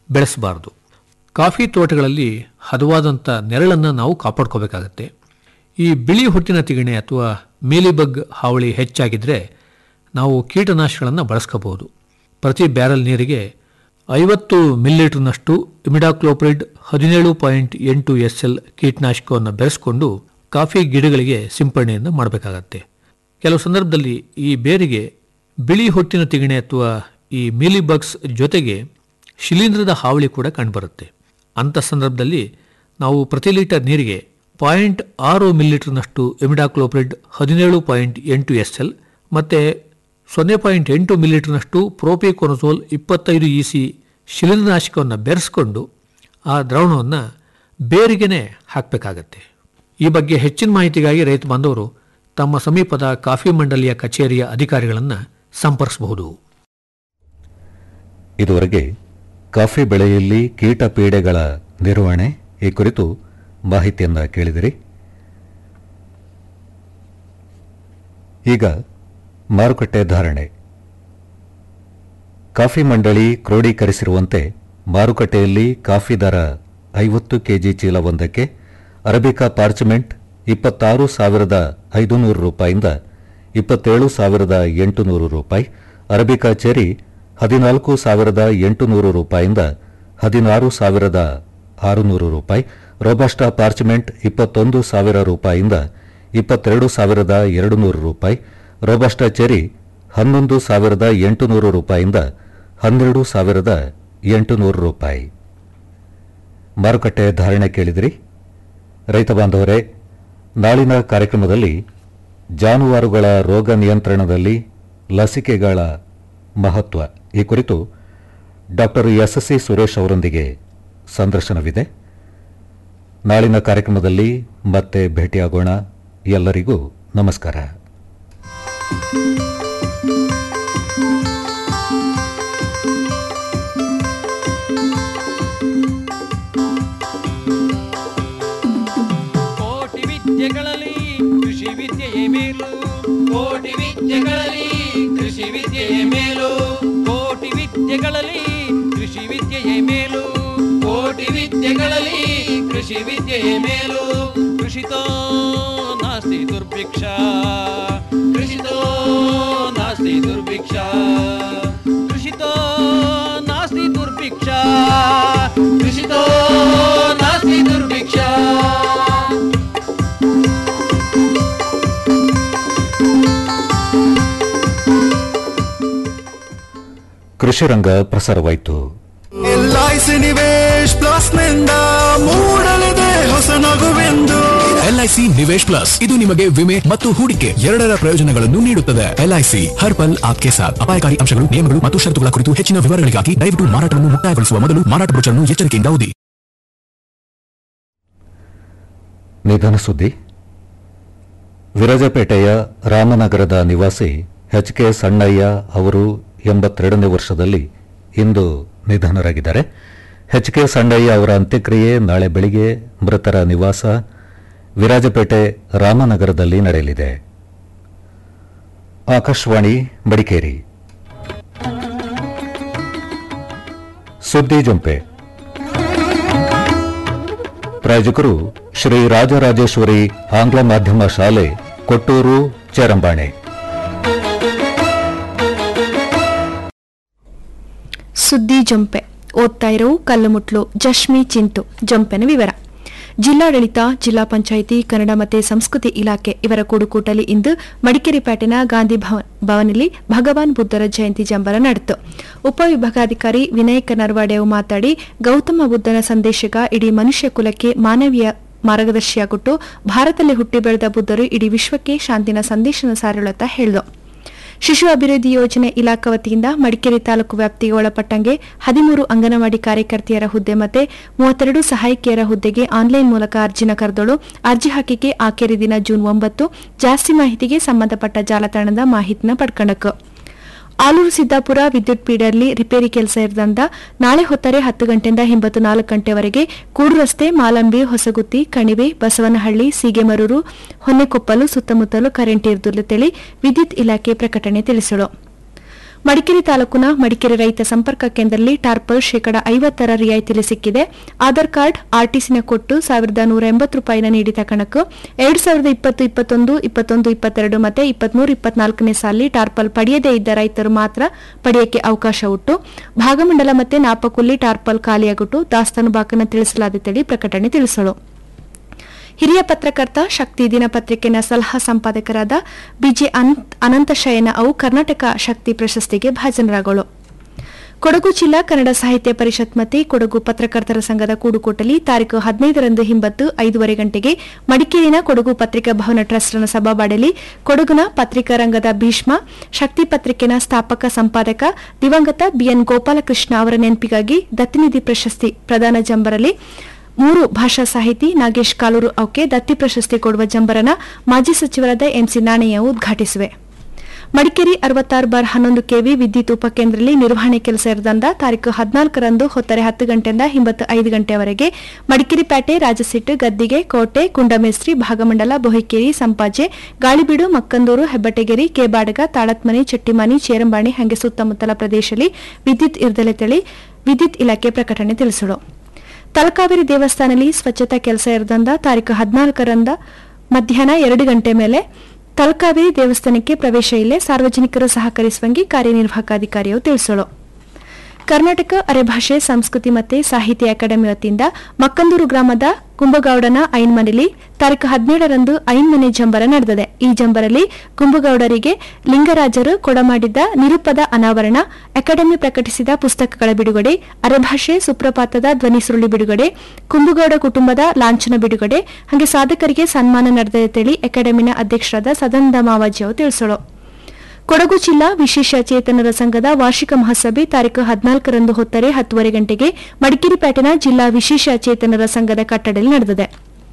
Speaker 7: ಬೆಳೆಸಬಾರದು ಕಾಫಿ ತೋಟಗಳಲ್ಲಿ ಹದವಾದಂಥ ನೆರಳನ್ನು ನಾವು ಕಾಪಾಡ್ಕೋಬೇಕಾಗತ್ತೆ ಈ ಬಿಳಿ ಹುಟ್ಟಿನ ತಿಗಣೆ ಅಥವಾ ಮೇಲಿಬಗ್ ಹಾವಳಿ ಹೆಚ್ಚಾಗಿದ್ದರೆ ನಾವು ಕೀಟನಾಶಕಗಳನ್ನು ಬಳಸ್ಕೋಬಹುದು ಪ್ರತಿ ಬ್ಯಾರಲ್ ನೀರಿಗೆ ಐವತ್ತು ಮಿಲಿಲೀಟರ್ನಷ್ಟು ಇಮಿಡಾಕ್ಲೋಪ್ರಿಡ್ ಹದಿನೇಳು ಪಾಯಿಂಟ್ ಎಂಟು ಎಸ್ ಎಲ್ ಕೀಟನಾಶಕವನ್ನು ಬೆರೆಸ್ಕೊಂಡು ಕಾಫಿ ಗಿಡಗಳಿಗೆ ಸಿಂಪಡಣೆಯನ್ನು ಮಾಡಬೇಕಾಗತ್ತೆ ಕೆಲವು ಸಂದರ್ಭದಲ್ಲಿ ಈ ಬೇರಿಗೆ ಬಿಳಿ ಹೊಟ್ಟಿನ ತಿಗಣೆ ಅಥವಾ ಈ ಮಿಲಿಬಗ್ಸ್ ಜೊತೆಗೆ ಶಿಲೀಂಧ್ರದ ಹಾವಳಿ ಕೂಡ ಕಂಡುಬರುತ್ತೆ ಅಂಥ ಸಂದರ್ಭದಲ್ಲಿ ನಾವು ಪ್ರತಿ ಲೀಟರ್ ನೀರಿಗೆ ಪಾಯಿಂಟ್ ಆರು ಮಿಲಿಲೀಟರ್ನಷ್ಟು ಎಮಿಡಾಕ್ಲೋಪ್ರಿಡ್ ಹದಿನೇಳು ಪಾಯಿಂಟ್ ಎಂಟು ಎಸ್ ಎಲ್ ಮತ್ತು ಸೊನ್ನೆ ಪಾಯಿಂಟ್ ಎಂಟು ಮಿಲಿಲೀಟರ್ನಷ್ಟು ಪ್ರೋಪಿಕೊನಸೋಲ್ ಇಪ್ಪತ್ತೈದು ಇ ಸಿ ಶಿಲೀಂಧ್ರನಾಶಕವನ್ನು ಬೆರೆಸ್ಕೊಂಡು ಆ ದ್ರಾವಣವನ್ನು ಬೇರಿಗೆನೆ ಹಾಕಬೇಕಾಗತ್ತೆ ಈ ಬಗ್ಗೆ ಹೆಚ್ಚಿನ ಮಾಹಿತಿಗಾಗಿ ರೈತ ಬಾಂಧವರು ತಮ್ಮ ಸಮೀಪದ ಕಾಫಿ ಮಂಡಳಿಯ ಕಚೇರಿಯ ಅಧಿಕಾರಿಗಳನ್ನು ಸಂಪರ್ಕಿಸಬಹುದು
Speaker 2: ಇದುವರೆಗೆ ಕಾಫಿ ಬೆಳೆಯಲ್ಲಿ ಕೀಟ ಪೀಡೆಗಳ ನಿರ್ವಹಣೆ ಈ ಕುರಿತು ಮಾಹಿತಿಯನ್ನ ಕೇಳಿದಿರಿ ಈಗ ಮಾರುಕಟ್ಟೆ ಧಾರಣೆ ಕಾಫಿ ಮಂಡಳಿ ಕ್ರೋಢೀಕರಿಸಿರುವಂತೆ ಮಾರುಕಟ್ಟೆಯಲ್ಲಿ ಕಾಫಿ ದರ ಐವತ್ತು ಕೆಜಿ ಚೀಲವೊಂದಕ್ಕೆ ಅರಬಿಕಾ ಪಾರ್ಚಮೆಂಟ್ ಇಪ್ಪತ್ತಾರು ಸಾವಿರದ ಐದುನೂರು ರೂಪಾಯಿಂದ ಇಪ್ಪತ್ತೇಳು ಸಾವಿರದ ಎಂಟುನೂರು ರೂಪಾಯಿ ಅರಬಿಕಾ ಚೆರಿ ಹದಿನಾಲ್ಕು ಸಾವಿರದ ಎಂಟುನೂರು ರೂಪಾಯಿಂದ ಹದಿನಾರು ಸಾವಿರದ ಆರುನೂರು ರೂಪಾಯಿ ರೋಬಸ್ಟಾ ಪಾರ್ಚಮೆಂಟ್ ಇಪ್ಪತ್ತೊಂದು ಸಾವಿರ ರೂಪಾಯಿಂದ ಇಪ್ಪತ್ತೆರಡು ಸಾವಿರದ ಎರಡು ನೂರು ರೂಪಾಯಿ ರೋಬಸ್ಟಾ ಚೆರಿ ಹನ್ನೊಂದು ಸಾವಿರದ ಎಂಟುನೂರು ರೂಪಾಯಿಂದ ಹನ್ನೆರಡು ಸಾವಿರದ ಎಂಟುನೂರು ರೂಪಾಯಿ ಮಾರುಕಟ್ಟೆ ಧಾರಣೆ ಕೇಳಿದಿರಿ ರೈತ ಬಾಂಧವರೇ ನಾಳಿನ ಕಾರ್ಯಕ್ರಮದಲ್ಲಿ ಜಾನುವಾರುಗಳ ರೋಗ ನಿಯಂತ್ರಣದಲ್ಲಿ ಲಸಿಕೆಗಳ ಮಹತ್ವ ಈ ಕುರಿತು ಡಾಕ್ಟರ್ ಎಸ್ ಸಿ ಸುರೇಶ್ ಅವರೊಂದಿಗೆ ಸಂದರ್ಶನವಿದೆ ನಾಳಿನ ಕಾರ್ಯಕ್ರಮದಲ್ಲಿ ಮತ್ತೆ ಭೇಟಿಯಾಗೋಣ ಎಲ್ಲರಿಗೂ ನಮಸ್ಕಾರ
Speaker 3: ಕೋಟಿ ವಿದ್ಯೆಗಳಲ್ಲಿ ಕೃಷಿ ವಿದ್ಯೆಯೇ ಮೇಲು ಕೋಟಿ ವಿದ್ಯೆಗಳಲ್ಲಿ ಕೃಷಿ ವಿದ್ಯೆಯೇ ಮೇಲು ಕೋಟಿ ವಿದ್ಯೆಗಳಲ್ಲಿ ಕೃಷಿ ವಿದ್ಯೆಯೇ ಮೇಲು ಕೋಟಿ ವಿದ್ಯೆಗಳಲ್ಲಿ ಕೃಷಿ ವಿದ್ಯೆಯೇ ಮೇಲು ಕೃಷಿತೋ ನಾಸ್ತಿ ದುರ್ಭಿಕ್ಷ ಕೃಷಿತೋ ನಾಸ್ತಿ ದುರ್ಭಿಕ್ಷ ಕೃಷಿತೋ ನಾಸ್ತಿ ದುರ್ಭಿಕ್ಷ ಕೃಷಿತೋ ನಾಸ್ತಿ ದುರ್ಭಿಕ್ಷ
Speaker 2: ಕೃಷಿ ರಂಗ ಪ್ರಸಾರವಾಯಿತು
Speaker 5: ಎಲ್ಐಸಿ ನಿವೇಶ್ ಪ್ಲಸ್ ನಿಂದ ಮೂಡಲಿದೆ ಹೊಸ ನಗುವೆಂದು
Speaker 8: ಎಲ್ಐಸಿ ನಿವೇಶ್ ಪ್ಲಸ್ ಇದು ನಿಮಗೆ ವಿಮೆ ಮತ್ತು ಹೂಡಿಕೆ ಎರಡರ ಪ್ರಯೋಜನಗಳನ್ನು ನೀಡುತ್ತದೆ ಎಲ್ಐಸಿ ಹರ್ ಪಲ್ ಆಪ್ಕೆ ಸಾಥ್ ಅಪಾಯಕಾರಿ ಅಂಶಗಳು ನಿಯಮಗಳು ಮತ್ತು ಷರತ್ತುಗಳ ಕುರಿತು ಹೆಚ್ಚಿನ ವಿವರಗಳಿಗಾಗಿ ದಯವಿಟ್ಟು ಮಾರಾಟವನ್ನು ಮುಕ್ತಾಯಗೊಳಿಸುವ ಮೊದಲು ಮಾರಾಟ ಬ್ರೋಚರ್ನ್ನು ಎಚ್ಚರಿಕೆಯಿಂದ ಓದಿ
Speaker 2: ನಿಧನ ಸುದ್ದಿ ವಿರಾಜಪೇಟೆಯ ರಾಮನಗರದ ನಿವಾಸಿ ಎಚ್ ಕೆ ಸಣ್ಣಯ್ಯ ಅವರು ಎಂಬತ್ತೆರಡನೇ ವರ್ಷದಲ್ಲಿ ಇಂದು ನಿಧನರಾಗಿದ್ದಾರೆ ಎಚ್ ಕೆ ಸಣ್ಣಯ್ಯ ಅವರ ಅಂತ್ಯಕ್ರಿಯೆ ನಾಳೆ ಬೆಳಿಗ್ಗೆ ಮೃತರ ನಿವಾಸ ವಿರಾಜಪೇಟೆ ರಾಮನಗರದಲ್ಲಿ ನಡೆಯಲಿದೆ ಆಕಾಶವಾಣಿ ಮಡಿಕೇರಿ ಸುದ್ದಿ ಜಂಪೆ ಪ್ರಾಯೋಜಕರು ಶ್ರೀ ರಾಜರಾಜೇಶ್ವರಿ ಆಂಗ್ಲ ಮಾಧ್ಯಮ ಶಾಲೆ ಕೊಟ್ಟೂರು ಚೇರಂಬಾಣೆ
Speaker 9: ಸುದ್ದಿ ಜೊಂಪೆ ಓದ್ತಾ ಇರೋ ಕಲ್ಲುಮುಟ್ಲು ಜಶ್ಮಿ ಚಿಂತು ಜೊಂಪೆನ ವಿವರ ಜಿಲ್ಲಾಡಳಿತ ಜಿಲ್ಲಾ ಪಂಚಾಯಿತಿ ಕನ್ನಡ ಮತ್ತು ಸಂಸ್ಕೃತಿ ಇಲಾಖೆ ಇವರ ಕೂಡುಕೂಟಲಿ ಇಂದು ಮಡಿಕೇರಿ ಪೇಟೆನ ಗಾಂಧಿ ಭವ- ಭವನಲ್ಲಿ ಭಗವಾನ್ ಬುದ್ಧರ ಜಯಂತಿ ಜಂಬರ ನಡೆಯಿತು ಉಪವಿಭಾಗಾಧಿಕಾರಿ ವಿನಾಯಕ ನರ್ವಾಡೆವು ಮಾತಾಡಿ ಗೌತಮ ಬುದ್ಧನ ಸಂದೇಶಗ ಇಡೀ ಮನುಷ್ಯ ಕುಲಕ್ಕೆ ಮಾನವೀಯ ಮಾರ್ಗದರ್ಶಿಯಾಗುಟ್ಟು ಭಾರತದಲ್ಲಿ ಹುಟ್ಟಿ ಬೆಳೆದ ಬುದ್ಧರು ಇಡೀ ವಿಶ್ವಕ್ಕೆ ಶಾಂತಿನ ಸಂದೇಶನ ಸಾರಳತ್ತ ಹೇಳಿದರು ಶಿಶು ಅಭಿವೃದ್ಧಿ ಯೋಜನೆ ಇಲಾಖಾ ವತಿಯಿಂದ ಮಡಿಕೇರಿ ತಾಲೂಕು ವ್ಯಾಪ್ತಿಗೆ ಒಳಪಟ್ಟಂಗೆ ಹದಿಮೂರು ಅಂಗನವಾಡಿ ಕಾರ್ಯಕರ್ತೆಯರ ಹುದ್ದೆ ಮತ್ತೆ ಮೂವತ್ತೆರಡು ಸಹಾಯಕಿಯರ ಹುದ್ದೆಗೆ ಆನ್ಲೈನ್ ಮೂಲಕ ಅರ್ಜಿನ ಕರೆದಳು ಅರ್ಜಿ ಹಾಕಿಕೆ ಆಖರಿ ದಿನ ಜೂನ್ ಒಂಬತ್ತು ಜಾಸ್ತಿ ಮಾಹಿತಿಗೆ ಸಂಬಂಧಪಟ್ಟ ಜಾಲತಾಣದ ಮಾಹಿತಿನ ಪಡ್ಕಣಕ್ ಆಲೂರು ಸಿದ್ದಾಪುರ ವಿದ್ಯುತ್ ಪೀಡರ್ಲಿ ರಿಪೇರಿ ಕೆಲಸ ಇರದಂದ ನಾಳೆ ಹೊತ್ತರೆ ಹತ್ತು ಗಂಟೆಯಿಂದ ಹಿಂಬತ್ತು ನಾಲ್ಕು ಗಂಟೆವರೆಗೆ ಕೂಡು ರಸ್ತೆ ಮಾಲಂಬಿ ಹೊಸಗುತ್ತಿ ಕಣಿವೆ ಬಸವನಹಳ್ಳಿ ಸೀಗೆಮರೂರು ಹೊನ್ನೆಕೊಪ್ಪಲು ಸುತ್ತಮುತ್ತಲು ಕರೆಂಟ್ ಇರುವುದಿಲ್ಲ ತಿಳಿ ವಿದ್ಯುತ್ ಇಲಾಖೆ ಪ್ರಕಟಣೆ ತಿಳಿಸಿಳು ಮಡಿಕೇರಿ ತಾಲೂಕಿನ ಮಡಿಕೇರಿ ರೈತ ಸಂಪರ್ಕ ಕೇಂದ್ರದಲ್ಲಿ ಟಾರ್ಪಲ್ ಶೇಕಡ ಐವತ್ತರ ರಿಯಾಯಿತಿಯಲ್ಲಿ ಸಿಕ್ಕಿದೆ ಆಧಾರ್ ಕಾರ್ಡ್ ಆರ್ಟಿಸಿನ ಕೊಟ್ಟು ಸಾವಿರದ ನೂರ ಎಂಬತ್ತು ರೂಪಾಯಿನ ನೀಡಿದ ಕಣಕು ಎರಡು ಸಾವಿರದ ಇಪ್ಪತ್ತು ಇಪ್ಪತ್ತೊಂದು ಇಪ್ಪತ್ತೊಂದು ಇಪ್ಪತ್ತೆರಡು ಮತ್ತೆ ಇಪ್ಪತ್ಮೂರು ಇಪ್ಪತ್ನಾಲ್ಕನೇ ಸಾಲಿ ಟಾರ್ಪಲ್ ಪಡೆಯದೇ ಇದ್ದ ರೈತರು ಮಾತ್ರ ಪಡೆಯಕ್ಕೆ ಅವಕಾಶ ಉಂಟು ಭಾಗಮಂಡಲ ಮತ್ತೆ ನಾಪಕುಲ್ಲಿ ಟಾರ್ಪಲ್ ಖಾಲಿಯಾಗುಟ್ಟು ದಾಸ್ತಾನು ಬಾಕನ ತಿಳಿಸಲಾದಿತ್ತೇಳಿ ಪ್ರಕಟಣೆ ತಿಳಿಸಲು ಹಿರಿಯ ಪತ್ರಕರ್ತ ಶಕ್ತಿ ದಿನಪತ್ರಿಕೆನ ಸಲಹಾ ಸಂಪಾದಕರಾದ ಬಿಜೆ ಅನಂತ್- ಅನಂತಶಯನ ಅವು ಕರ್ನಾಟಕ ಶಕ್ತಿ ಪ್ರಶಸ್ತಿಗೆ ಭಾಜನರಾಗಳು ಕೊಡಗು ಜಿಲ್ಲಾ ಕನ್ನಡ ಸಾಹಿತ್ಯ ಪರಿಷತ್ ಮತ್ತೆ ಕೊಡಗು ಪತ್ರಕರ್ತರ ಸಂಘದ ಕೂಡುಕೋಟಲಿ ತಾರೀಕು ಹದಿನೈದರಂದು ಹಿಂಬತ್ತು ಐದೂವರೆ ಗಂಟೆಗೆ ಮಡಿಕೇರಿನ ಕೊಡಗು ಪತ್ರಿಕಾ ಭವನ ಟ್ರಸ್ಟ್ನ ಸಭಾಬಾಡಲಿ ಕೊಡಗುನ ಪತ್ರಿಕಾ ರಂಗದ ಭೀಷ್ಮ ಶಕ್ತಿ ಪತ್ರಿಕೆನ ಸ್ಥಾಪಕ ಸಂಪಾದಕ ದಿವಂಗತ ಬಿಎನ್ ಗೋಪಾಲಕೃಷ್ಣ ಅವರ ನೆನಪಿಗಾಗಿ ದತ್ತಿನಿಧಿ ಪ್ರಶಸ್ತಿ ಪ್ರದಾನ ಜಂಬರಲಿ ಮೂರು ಭಾಷಾ ಸಾಹಿತಿ ನಾಗೇಶ್ ಕಾಲೂರು ಅವಕ್ಕೆ ದತ್ತಿ ಪ್ರಶಸ್ತಿ ಕೊಡುವ ಜಂಬರನ ಮಾಜಿ ಸಚಿವರಾದ ಎಂಸಿ ನಾಣಯ್ಯ ಉದ್ಘಾಟಿಸಿವೆ ಮಡಿಕೇರಿ ಅರವತ್ತಾರು ಬಾರ್ ಹನ್ನೊಂದು ಕೆವಿ ವಿದ್ಯುತ್ ಉಪಕೇಂದ್ರದಲ್ಲಿ ನಿರ್ವಹಣೆ ಕೆಲಸ ಇರದಂದ ತಾರೀಕು ಹದಿನಾಲ್ಕರಂದು ಹೊತ್ತರೆ ಹತ್ತು ಗಂಟೆಯಿಂದ ಹಿಂಬತ್ತು ಐದು ಗಂಟೆವರೆಗೆ ಮಡಿಕೇರಿ ಪೇಟೆ ರಾಜಸಿಟ್ಟು ಗದ್ದಿಗೆ ಕೋಟೆ ಕುಂಡಮೇಸ್ತ್ರಿ ಭಾಗಮಂಡಲ ಬೋಹಿಕೇರಿ ಸಂಪಾಜೆ ಗಾಳಿಬೀಡು ಮಕ್ಕಂದೂರು ಹೆಬ್ಬಟಗೆರಿ ಕೇಬಾಡಗ ತಾಳತ್ಮನೆ ಚಟ್ಟಿಮಾನಿ ಚೇರಂಬಾಣಿ ಹಾಗೆ ಸುತ್ತಮುತ್ತಲ ಪ್ರದೇಶದಲ್ಲಿ ವಿದ್ಯುತ್ ಇರ್ದಲೆ ತಳಿ ವಿದ್ಯುತ್ ಇಲಾಖೆ ಪ್ರಕಟಣೆ ತಿಳಿಸಲು ತಲಕಾವೇರಿ ದೇವಸ್ಥಾನದಲ್ಲಿ ಸ್ವಚ್ಛತಾ ಕೆಲಸ ಇರದಂದ ತಾರೀಕು ಹದಿನಾಲ್ಕರಂದ ಮಧ್ಯಾಹ್ನ ಎರಡು ಗಂಟೆ ಮೇಲೆ ತಲಕಾವೇರಿ ದೇವಸ್ಥಾನಕ್ಕೆ ಪ್ರವೇಶ ಇಲ್ಲೇ ಸಾರ್ವಜನಿಕರು ಸಹಕರಿಸುವಂಗೆ ಕಾರ್ಯನಿರ್ವಾಹಕ ಅಧಿಕಾರಿಯು ತಿಳಿಸಲು ಕರ್ನಾಟಕ ಅರೆಭಾಷೆ ಸಂಸ್ಕೃತಿ ಮತ್ತು ಸಾಹಿತ್ಯ ಅಕಾಡೆಮಿ ವತಿಯಿಂದ ಮಕ್ಕಂದೂರು ಗ್ರಾಮದ ಕುಂಬಗೌಡನ ಐನ್ಮನೆಯಲ್ಲಿ ತಾರೀಕು ಹದಿನೇಳರಂದು ಐನ್ಮನೆ ಜಂಬರ ನಡೆದಿದೆ ಈ ಜಂಬರಲ್ಲಿ ಕುಂಬಗೌಡರಿಗೆ ಲಿಂಗರಾಜರು ಕೊಡಮಾಡಿದ್ದ ನಿರುಪದ ಅನಾವರಣ ಅಕಾಡೆಮಿ ಪ್ರಕಟಿಸಿದ ಪುಸ್ತಕಗಳ ಬಿಡುಗಡೆ ಅರೆಭಾಷೆ ಸುಪ್ರಪಾತದ ಧ್ವನಿ ಸುರುಳಿ ಬಿಡುಗಡೆ ಕುಂಬಗೌಡ ಕುಟುಂಬದ ಲಾಂಛನ ಬಿಡುಗಡೆ ಹಾಗೆ ಸಾಧಕರಿಗೆ ಸನ್ಮಾನ ನಡೆದಿದೆ ತಿಳಿ ಅಕಾಡೆಮಿನ ಅಧ್ಯಕ್ಷರಾದ ಸದಾನಂದ ಮಾವಾಜಿ ಅವರು ತಿಳಿಸಲು ಕೊಡಗು ಜಿಲ್ಲಾ ವಿಶೇಷ ಚೇತನರ ಸಂಘದ ವಾರ್ಷಿಕ ಮಹಾಸಭೆ ತಾರೀಕು ಹದಿನಾಲ್ಕರಂದು ಹೊತ್ತರೆ ಹತ್ತುವರೆ ಗಂಟೆಗೆ ಮಡಿಕೇರಿ ಪೇಟೆನ ಜಿಲ್ಲಾ ವಿಶೇಷ ಚೇತನರ ಸಂಘದ ಕಟ್ಟಡದಲ್ಲಿ ನಡೆದಿದೆ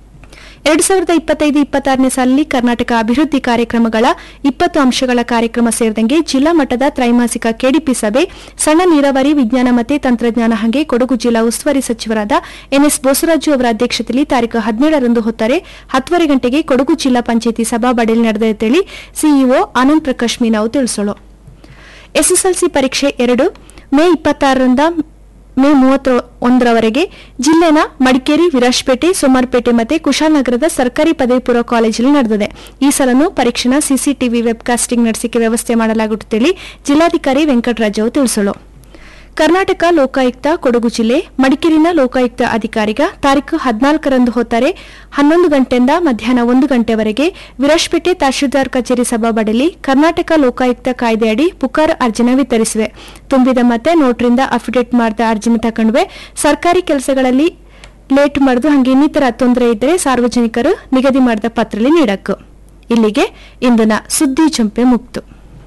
Speaker 9: ಎರಡು ಸಾವಿರದ ಇಪ್ಪತ್ತೈದು ಇಪ್ಪತ್ತಾರನೇ ಸಾಲಿನಲ್ಲಿ ಕರ್ನಾಟಕ ಅಭಿವೃದ್ಧಿ ಕಾರ್ಯಕ್ರಮಗಳ ಇಪ್ಪತ್ತು ಅಂಶಗಳ ಕಾರ್ಯಕ್ರಮ ಸೇರಿದಂಗೆ ಜಿಲ್ಲಾ ಮಟ್ಟದ ತ್ರೈಮಾಸಿಕ ಕೆಡಿಪಿ ಸಭೆ ಸಣ್ಣ ನೀರಾವರಿ ವಿಜ್ಞಾನ ಮತ್ತು ತಂತ್ರಜ್ಞಾನ ಹಾಗೆ ಕೊಡಗು ಜಿಲ್ಲಾ ಉಸ್ತುವಾರಿ ಸಚಿವರಾದ ಎನ್ಎಸ್ ಬೋಸರಾಜು ಅವರ ಅಧ್ಯಕ್ಷತೆಯಲ್ಲಿ ತಾರೀಕು ಹದಿನೇಳರಂದು ಹೊತ್ತರೆ ಹತ್ತುವರೆ ಗಂಟೆಗೆ ಕೊಡಗು ಜಿಲ್ಲಾ ಪಂಚಾಯಿತಿ ಸಭಾಬಡಲಿ ನಡೆದಿದ್ದೇಳಿ ಸಿಇಒ ಆನಂದ್ ಪ್ರಕಾಶ್ ಮೀನಾವು ತಿಳಿಸಲು ಎಸ್ಎಸ್ಎಲ್ಸಿ ಪರೀಕ್ಷೆ ಎರಡು ಮೇ ಇಪ್ಪತ್ತಾರರಿಂದ ಮೇ ಮೂವತ್ತ ಒಂದರವರೆಗೆ ಜಿಲ್ಲೆನ ಮಡಿಕೇರಿ ವಿರಾಜ್ಪೇಟೆ ಸೋಮಾರ್ಪೇಟೆ ಮತ್ತು ಕುಶಾಲನಗರದ ಸರ್ಕಾರಿ ಪದವಿ ಪೂರ್ವ ಕಾಲೇಜಲ್ಲಿ ನಡೆದಿದೆ ಈ ಸಲನು ಪರೀಕ್ಷೆನ ಸಿಸಿಟಿವಿ ವೆಬ್ಕಾಸ್ಟಿಂಗ್ ನಡೆಸಿಕೆ ವ್ಯವಸ್ಥೆ ಮಾಡಲಾಗುತ್ತದೆ ಜಿಲ್ಲಾಧಿಕಾರಿ ವೆಂಕಟರಾಜು ತಿಳಿಸಲು ಕರ್ನಾಟಕ ಲೋಕಾಯುಕ್ತ ಕೊಡಗು ಜಿಲ್ಲೆ ಮಡಿಕೇರಿನ ಲೋಕಾಯುಕ್ತ ಅಧಿಕಾರಿಗ ತಾರೀಕು ಹದಿನಾಲ್ಕರಂದು ಹೊತ್ತಾರೆ ಹನ್ನೊಂದು ಗಂಟೆಯಿಂದ ಮಧ್ಯಾಹ್ನ ಒಂದು ಗಂಟೆವರೆಗೆ ವಿರಾಜ್ಪೇಟೆ ತಹಶೀಲ್ದಾರ್ ಕಚೇರಿ ಸಭಾಬಡಲಿ ಕರ್ನಾಟಕ ಲೋಕಾಯುಕ್ತ ಕಾಯ್ದೆಯಡಿ ಪುಕಾರ್ ಅರ್ಜಿನ ವಿತರಿಸಿವೆ ತುಂಬಿದ ಮತ್ತೆ ನೋಟ್ರಿಂದ ಅಫಿಡೇಟ್ ಮಾಡಿದ ಅರ್ಜಿನ ತಕೊಂಡ್ವೆ ಸರ್ಕಾರಿ ಕೆಲಸಗಳಲ್ಲಿ ಲೇಟ್ ಮಾಡಿದು ಹಾಗೆ ಇನ್ನಿತರ ತೊಂದರೆ ಇದ್ದರೆ ಸಾರ್ವಜನಿಕರು ನಿಗದಿ ಮಾಡಿದ ಪತ್ರಲಿ ನೀಡಕ್ಕು ಇಲ್ಲಿಗೆ ಇಂದಿನ ಸುದ್ದಿ ಚಂಪೆ ಮುಕ್ತು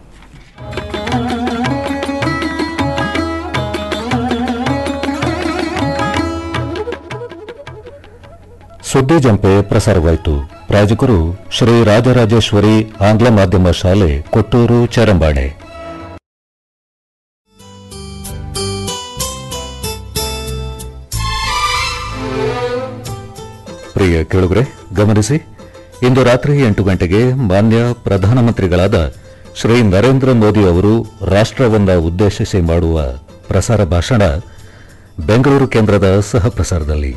Speaker 2: ಸುದ್ದಿ ಜಂಪೆ ಪ್ರಸಾರವಾಯಿತು ಪ್ರಾಯೋಜಕರು ಶ್ರೀ ರಾಜರಾಜೇಶ್ವರಿ ಆಂಗ್ಲ ಮಾಧ್ಯಮ ಶಾಲೆ ಕೊಟ್ಟೂರು ಚರಂಬಾಣೆ ಪ್ರಿಯ ಕೇಳುಗರೆ ಗಮನಿಸಿ ಇಂದು ರಾತ್ರಿ ಎಂಟು ಗಂಟೆಗೆ ಮಾನ್ಯ ಪ್ರಧಾನಮಂತ್ರಿಗಳಾದ ಶ್ರೀ ನರೇಂದ್ರ ಮೋದಿ ಅವರು ರಾಷ್ಟ್ರವನ್ನ ಉದ್ದೇಶಿಸಿ ಮಾಡುವ ಪ್ರಸಾರ ಭಾಷಣ ಬೆಂಗಳೂರು ಕೇಂದ್ರದ ಸಹ ಪ್ರಸಾರದಲ್ಲಿ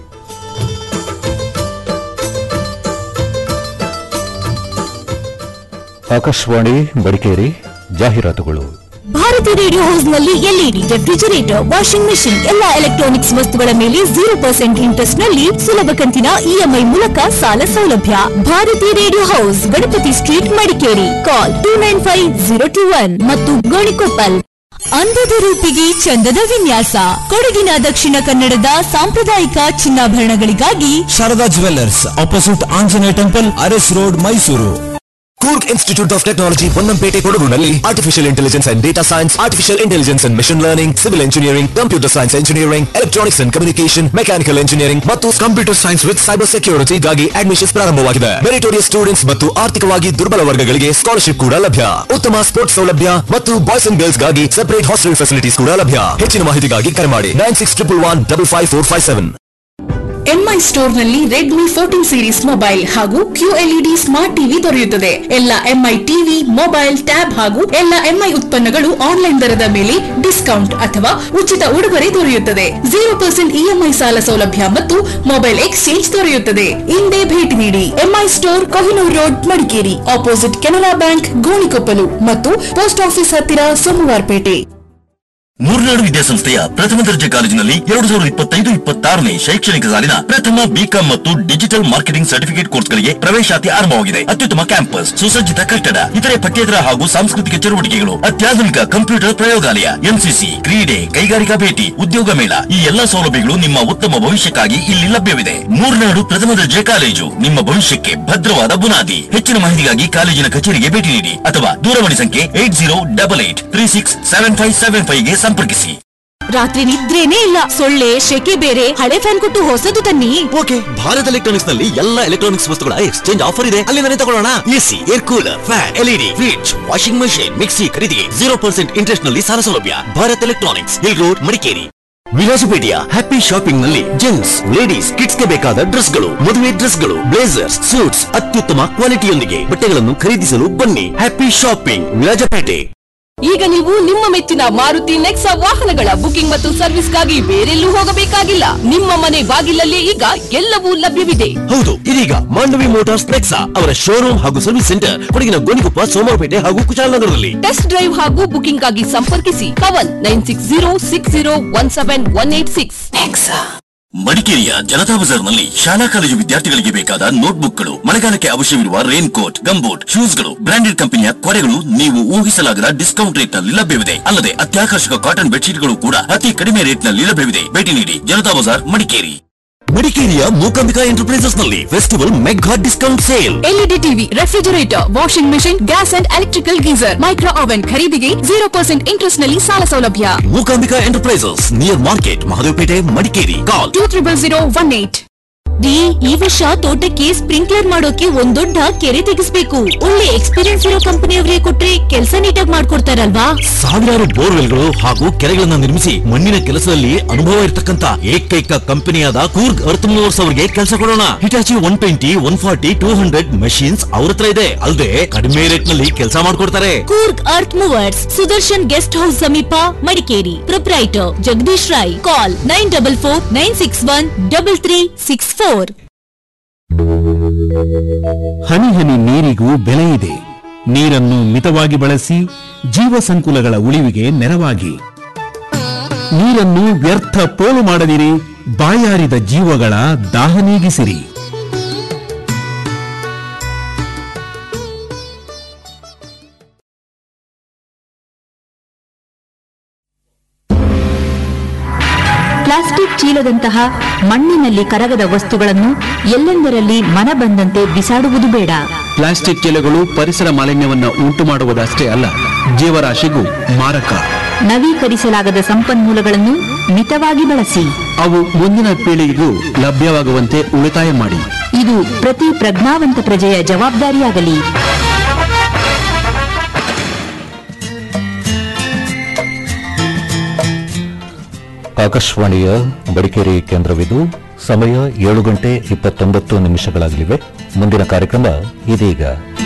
Speaker 2: ಆಕಾಶವಾಣಿ ಮಡಿಕೇರಿ ಜಾಹೀರಾತುಗಳು
Speaker 10: ಭಾರತಿ ರೇಡಿಯೋ ಹೌಸ್ ನಲ್ಲಿ ಎಲ್ಇಡಿ ರೆಫ್ರಿಜರೇಟರ್ ವಾಷಿಂಗ್ ಮೆಷಿನ್ ಎಲ್ಲಾ ಎಲೆಕ್ಟ್ರಾನಿಕ್ಸ್ ವಸ್ತುಗಳ ಮೇಲೆ ಜೀರೋ ಪರ್ಸೆಂಟ್ ಇಂಟ್ರೆಸ್ಟ್ ನಲ್ಲಿ ಸುಲಭ ಕಂತಿನ ಇಎಂಐ ಮೂಲಕ ಸಾಲ ಸೌಲಭ್ಯ Bharati radio house Ganapati street Madikeri call two nine five zero two one ಮತ್ತು ಗೋಣಿಕೊಪ್ಪಲ್ ಅಂದದ ರೂಪಿಗೆ ಚಂದದ ವಿನ್ಯಾಸ ಕೊಡಗಿನ ದಕ್ಷಿಣ ಕನ್ನಡದ ಸಾಂಪ್ರದಾಯಿಕ ಚಿನ್ನಾಭರಣಗಳಿಗಾಗಿ
Speaker 11: Sharada jewellers opposite Anjaneya temple Aras road Mysuru Coorg institute of technology Ponnampet ಕೊಡಗುನಲ್ಲಿ artificial intelligence and data science artificial intelligence and machine learning civil engineering computer science engineering electronics and communication mechanical engineering ಮತ್ತು ಕಂಪ್ಯೂಟರ್ ಸೈನ್ಸ್ ವಿತ್ ಸೈಬರ್ ಸೆಕ್ಯೂರಿಟಿಗಾಗಿ admissions ಪ್ರಾರಂಭವಾಗಿದೆ meritorious students ಮತ್ತು ಆರ್ಥಿಕವಾಗಿ ದುರ್ಬಲ ವರ್ಗಗಳಿಗೆ scholarship ಕೂಡ ಲಭ್ಯ ಉತ್ತಮ ಸ್ಪೋರ್ಟ್ಸ್ ಸೌಲಭ್ಯ ಮತ್ತು ಬಾಯ್ಸ್ ಅಂಡ್ ಗರ್ಲ್ಸ್ ಗಾಗಿ ಸೆಪರೇಟ್ ಹಾಸ್ಟೆಲ್ ಫೆಸಿಲಿಟೀಸ್ ಕೂಡ ಲಭ್ಯ ಹೆಚ್ಚಿನ ಮಾಹಿತಿಗಾಗಿ ಕರೆ ಮಾಡಿ nine six triple one double five four five seven
Speaker 12: MI store ನಲ್ಲಿ ರೆಡ್ಮಿ ಫೋರ್ಟೀನ್ ಸೀರೀಸ್ ಮೊಬೈಲ್ ಹಾಗೂ ಕ್ಯೂಎಲ್ಇಡಿ ಸ್ಮಾರ್ಟ್ ಟಿವಿ ದೊರೆಯುತ್ತದೆ ಎಲ್ಲ ಎಂಐ ಟಿವಿ ಮೊಬೈಲ್ ಟ್ಯಾಬ್ ಹಾಗೂ ಎಲ್ಲ ಎಂಐ ಉತ್ಪನ್ನಗಳು ಆನ್ಲೈನ್ ದರದ ಮೇಲೆ ಡಿಸ್ಕೌಂಟ್ ಅಥವಾ ಉಚಿತ ಉಡುಗೊರೆ ದೊರೆಯುತ್ತದೆ ಜೀರೋ ಪರ್ಸೆಂಟ್ ಇಎಂಐ ಸಾಲ ಸೌಲಭ್ಯ ಮತ್ತು ಮೊಬೈಲ್ ಎಕ್ಸ್ಚೇಂಜ್ ದೊರೆಯುತ್ತದೆ ಹಿಂದೆ ಭೇಟಿ ನೀಡಿ MI store Kohinoor road Madikeri opposite Canara bank Gonikoppal ಮತ್ತು ಪೋಸ್ಟ್ ಆಫೀಸ್ ಹತ್ತಿರ ಸೋಮವಾರಪೇಟೆ
Speaker 13: ಮೂರ್ನಾಡು ವಿದ್ಯಾಸಂಸ್ಥೆಯ ಪ್ರಥಮ ದರ್ಜೆ ಕಾಲೇಜಿನಲ್ಲಿ ಎರಡು ಸಾವಿರದ ಇಪ್ಪತ್ತೈದು ಇಪ್ಪತ್ತಾರನೇ ಶೈಕ್ಷಣಿಕ ಸಾಲಿನ ಪ್ರಥಮ ಬಿಕಾಂ ಮತ್ತು ಡಿಜಿಟಲ್ ಮಾರ್ಕೆಟಿಂಗ್ ಸರ್ಟಿಫಿಕೇಟ್ ಕೋರ್ಸ್ಗಳಿಗೆ ಪ್ರವೇಶಾತಿ ಆರಂಭವಾಗಿದೆ ಅತ್ಯುತ್ತಮ ಕ್ಯಾಂಪಸ್ ಸುಸಜ್ಜಿತ ಕಟ್ಟಡ ಇತರೆ ಪಠ್ಯೇತರ ಹಾಗೂ ಸಾಂಸ್ಕೃತಿಕ ಚಟುವಟಿಕೆಗಳು ಅತ್ಯಾಧುನಿಕ ಕಂಪ್ಯೂಟರ್ ಪ್ರಯೋಗಾಲಯ ಎನ್ಸಿಸಿ ಕ್ರೀಡೆ ಕೈಗಾರಿಕಾ ಭೇಟಿ ಉದ್ಯೋಗ ಮೇಳ ಈ ಎಲ್ಲಾ ಸೌಲಭ್ಯಗಳು ನಿಮ್ಮ ಉತ್ತಮ ಭವಿಷ್ಯಕ್ಕಾಗಿ ಇಲ್ಲಿ ಲಭ್ಯವಿದೆ ಮೂರ್ನಾಡು ಪ್ರಥಮ ದರ್ಜೆ ಕಾಲೇಜು ನಿಮ್ಮ ಭವಿಷ್ಯಕ್ಕೆ ಭದ್ರವಾದ ಬುನಾದಿ ಹೆಚ್ಚಿನ ಮಾಹಿತಿಗಾಗಿ ಕಾಲೇಜಿನ ಕಚೇರಿಗೆ ಭೇಟಿ ನೀಡಿ ಅಥವಾ ದೂರವಾಣಿ ಸಂಖ್ಯೆ eight zero double eight three six seven five seven five ಗೆ ಸಂಪರ್ಕಿಸಿ
Speaker 10: ರಾತ್ರಿ ನಿದ್ರೇನೇ ಇಲ್ಲ ಸೊಳ್ಳೆ ಶೆಕೆ ಬೇರೆ ಹಳೆ ಫ್ಯಾನ್ ಕೊಟ್ಟು ಹೊಸದು ತನ್ನಿ
Speaker 11: ಓಕೆ ಭಾರತ್ ಎಲೆಕ್ಟ್ರಾನಿಕ್ಸ್ ನಲ್ಲಿ ಎಲ್ಲ ಎಲೆಕ್ಟ್ರಾನಿಕ್ಸ್ ವಸ್ತುಗಳ ಎಕ್ಸ್ಚೇಂಜ್ ಆಫರ್ ಇದೆ ಅಲ್ಲಿಂದಲೇ ತಗೊಳ್ಳೋಣ AC air cooler fan LED fridge washing machine mixie ಖರೀದಿಗೆ ಜೀರೋ ಪರ್ಸೆಂಟ್ ಇಂಟ್ರೆಸ್ಟ್ ನಲ್ಲಿ ಸಾಲ ಸೌಲಭ್ಯ Bharat electronics hill road Madikeri ವಿಲಾಸಪೇಟೆಯ ಹ್ಯಾಪಿ ಶಾಪಿಂಗ್ ನಲ್ಲಿ ಜೆಂಟ್ಸ್ ಲೇಡೀಸ್ ಕಿಡ್ಸ್ ಗೆ ಬೇಕಾದ ಡ್ರೆಸ್ ಗಳು ಮದುವೆ ಡ್ರೆಸ್ ಗಳು ಬ್ಲೇಸರ್ಸ್ ಸೂಟ್ಸ್ ಅತ್ಯುತ್ತಮ ಕ್ವಾಲಿಟಿಯೊಂದಿಗೆ ಬಟ್ಟೆಗಳನ್ನು ಖರೀದಿಸಲು ಬನ್ನಿ ಹ್ಯಾಪಿ ಶಾಪಿಂಗ್ ವಿರಾಜಪೇಟೆ
Speaker 14: ಈಗ ನೀವು ನಿಮ್ಮ ಮೆಚ್ಚಿನ ಮಾರುತಿ ನೆಕ್ಸಾ ವಾಹನಗಳ ಬುಕಿಂಗ್ ಮತ್ತು ಸರ್ವಿಸ್ಗಾಗಿ ಬೇರೆಲ್ಲೂ ಹೋಗಬೇಕಾಗಿಲ್ಲ ನಿಮ್ಮ ಮನೆ ಬಾಗಿಲಲ್ಲೇ ಈಗ ಎಲ್ಲವೂ ಲಭ್ಯವಿದೆ
Speaker 11: ಹೌದು ಇದೀಗ ಮಾಂಡವಿ ಮೋಟಾರ್ಸ್ ನೆಕ್ಸಾ ಅವರ ಶೋರೂಮ್ ಹಾಗೂ ಸರ್ವಿಸ್ ಸೆಂಟರ್ ಕೊಡಗಿನ ಗೋಣಿಕೊಪ್ಪ ಸೋಮವಾರಪೇಟೆ ಹಾಗೂ ಕುಶಾಲನಗರದಲ್ಲಿ
Speaker 14: ಟೆಸ್ಟ್ ಡ್ರೈವ್ ಹಾಗೂ ಬುಕಿಂಗ್ ಆಗಿ ಸಂಪರ್ಕಿಸಿ ಕವನ್ nine six zero six zero one seven one eight six
Speaker 13: ಮಡಿಕೇರಿಯ ಜನತಾ ಬಜಾರ್ನಲ್ಲಿ ಶಾಲಾ ಕಾಲೇಜು ವಿದ್ಯಾರ್ಥಿಗಳಿಗೆ ಬೇಕಾದ ನೋಟ್ಬುಕ್ಗಳು ಮಳೆಗಾಲಕ್ಕೆ ಅವಶ್ಯವಿರುವ ರೈನ್ ಕೋಟ್ ಗಂಬೂಟ್ ಶೂಸ್ಗಳು ಬ್ರಾಂಡೆಡ್ ಕಂಪನಿಯ ಕೊಡೆಗಳು ನೀವು ಊಹಿಸಲಾಗದ ಡಿಸ್ಕೌಂಟ್ ರೇಟ್ ನಲ್ಲಿ ಲಭ್ಯವಿದೆ ಅಲ್ಲದೆ ಅತ್ಯಾಕರ್ಷಕ ಕಾಟನ್ ಬೆಡ್ಶೀಟ್ಗಳು ಕೂಡ ಅತಿ ಕಡಿಮೆ ರೇಟ್ ನಲ್ಲಿ ಲಭ್ಯವಿದೆ ಭೇಟಿ ನೀಡಿ ಜನತಾ ಬಜಾರ್ ಮಡಿಕೇರಿ
Speaker 11: ಮಡಿಕೇರಿಯ ಮೂಕಾಂಬಿಕಾ ಎಂಟರ್ಪ್ರೈಸಸ್ ನಲ್ಲಿ festival mega discount sale
Speaker 14: LED TV refrigerator washing machine gas and electrical geyser micro oven ಖರೀದಿಗೆ ಜೀರೋ ಪರ್ಸೆಂಟ್ ಇಂಟ್ರೆಸ್ಟ್ ನಲ್ಲಿ ಸಾಲ ಸೌಲಭ್ಯ
Speaker 11: Mookambika enterprises near market Mahadevpet Madikeri call
Speaker 14: two triple zero one eight
Speaker 10: ರೀ ಈ ವರ್ಷ ತೋಟಕ್ಕೆ ಸ್ಪ್ರಿಂಕ್ಲರ್ ಮಾಡೋಕೆ ಒಂದ್ ದೊಡ್ಡ ಕೆರೆ ತೆಗಿಸ್ಬೇಕು ಒಳ್ಳೆ ಎಕ್ಸ್ಪೀರಿಯನ್ಸ್ ಇರೋ ಕಂಪನಿಯವರಿಗೆ ಕೊಟ್ರೆ ಕೆಲಸ ನೀಟಾಗಿ ಮಾಡ್ಕೊಡ್ತಾರಲ್ವಾ
Speaker 11: ಸಾವಿರಾರು ಬೋರ್ವೆಲ್ಗಳು ಹಾಗೂ ಕೆರೆಗಳನ್ನ ನಿರ್ಮಿಸಿ ಮಣ್ಣಿನ ಕೆಲಸದಲ್ಲಿ ಅನುಭವ ಇರತಕ್ಕಂತ ಏಕೈಕ ಕಂಪನಿಯಾದ ಕೂರ್ಗ್ ಅರ್ತ್ ಮೂವರ್ಸ್ ಅವರಿಗೆ ಕೆಲಸ ಕೊಡೋಣ Hitachi one twenty one forty two hundred machines ಅವ್ರ ಹತ್ರ ಇದೆ ಅಲ್ಲದೆ ಕಡಿಮೆ ರೇಟ್ ನಲ್ಲಿ ಕೆಲಸ ಮಾಡ್ಕೊಡ್ತಾರೆ
Speaker 10: Coorg earth movers Sudarshan guest house ಸಮೀಪ Madikeri proprietor Jagadish Rai call nine double four nine six one double three six four
Speaker 15: ಹನಿ ಹನಿ ನೀರಿಗೂ ಬೆಲೆ ಇದೆ ನೀರನ್ನು ಮಿತವಾಗಿ ಬಳಸಿ ಜೀವ ಸಂಕುಲಗಳ ಉಳಿವಿಗೆ ನೆರವಾಗಿ ನೀರನ್ನು ವ್ಯರ್ಥ ಪೋಲು ಮಾಡದಿರಿ ಬಾಯಾರಿದ ಜೀವಗಳ ದಾಹ ನೀಗಿಸಿರಿ
Speaker 16: ಪ್ಲಾಸ್ಟಿಕ್ ಚೀಲದಂತಹ ಮಣ್ಣಿನಲ್ಲಿ ಕರಗದ ವಸ್ತುಗಳನ್ನು ಎಲ್ಲೆಂದರಲ್ಲಿ ಮನ ಬಂದಂತೆ ಬಿಸಾಡುವುದು ಬೇಡ
Speaker 15: ಪ್ಲಾಸ್ಟಿಕ್ ಚೀಲಗಳು ಪರಿಸರ ಮಾಲಿನ್ಯವನ್ನ ಉಂಟು ಮಾಡುವುದಷ್ಟೇ ಅಲ್ಲ ಜೀವರಾಶಿಗೂ ಮಾರಕ
Speaker 16: ನವೀಕರಿಸಲಾಗದ ಸಂಪನ್ಮೂಲಗಳನ್ನು ಮಿತವಾಗಿ ಬಳಸಿ
Speaker 15: ಅವು ಮುಂದಿನ ಪೀಳಿಗೆಗೂ ಲಭ್ಯವಾಗುವಂತೆ ಉಳಿತಾಯ ಮಾಡಿ
Speaker 16: ಇದು ಪ್ರತಿ ಪ್ರಜ್ಞಾವಂತ ಪ್ರಜೆಯ ಜವಾಬ್ದಾರಿಯಾಗಲಿ
Speaker 2: ಆಕಾಶವಾಣಿಯ ಮಡಿಕೇರಿ ಕೇಂದ್ರವಿದು ಸಮಯ ಏಳು ಗಂಟೆ ಇಪ್ಪತ್ತೊಂಬತ್ತು ನಿಮಿಷಗಳಾಗಲಿವೆ ಮುಂದಿನ ಕಾರ್ಯಕ್ರಮ ಇದೀಗ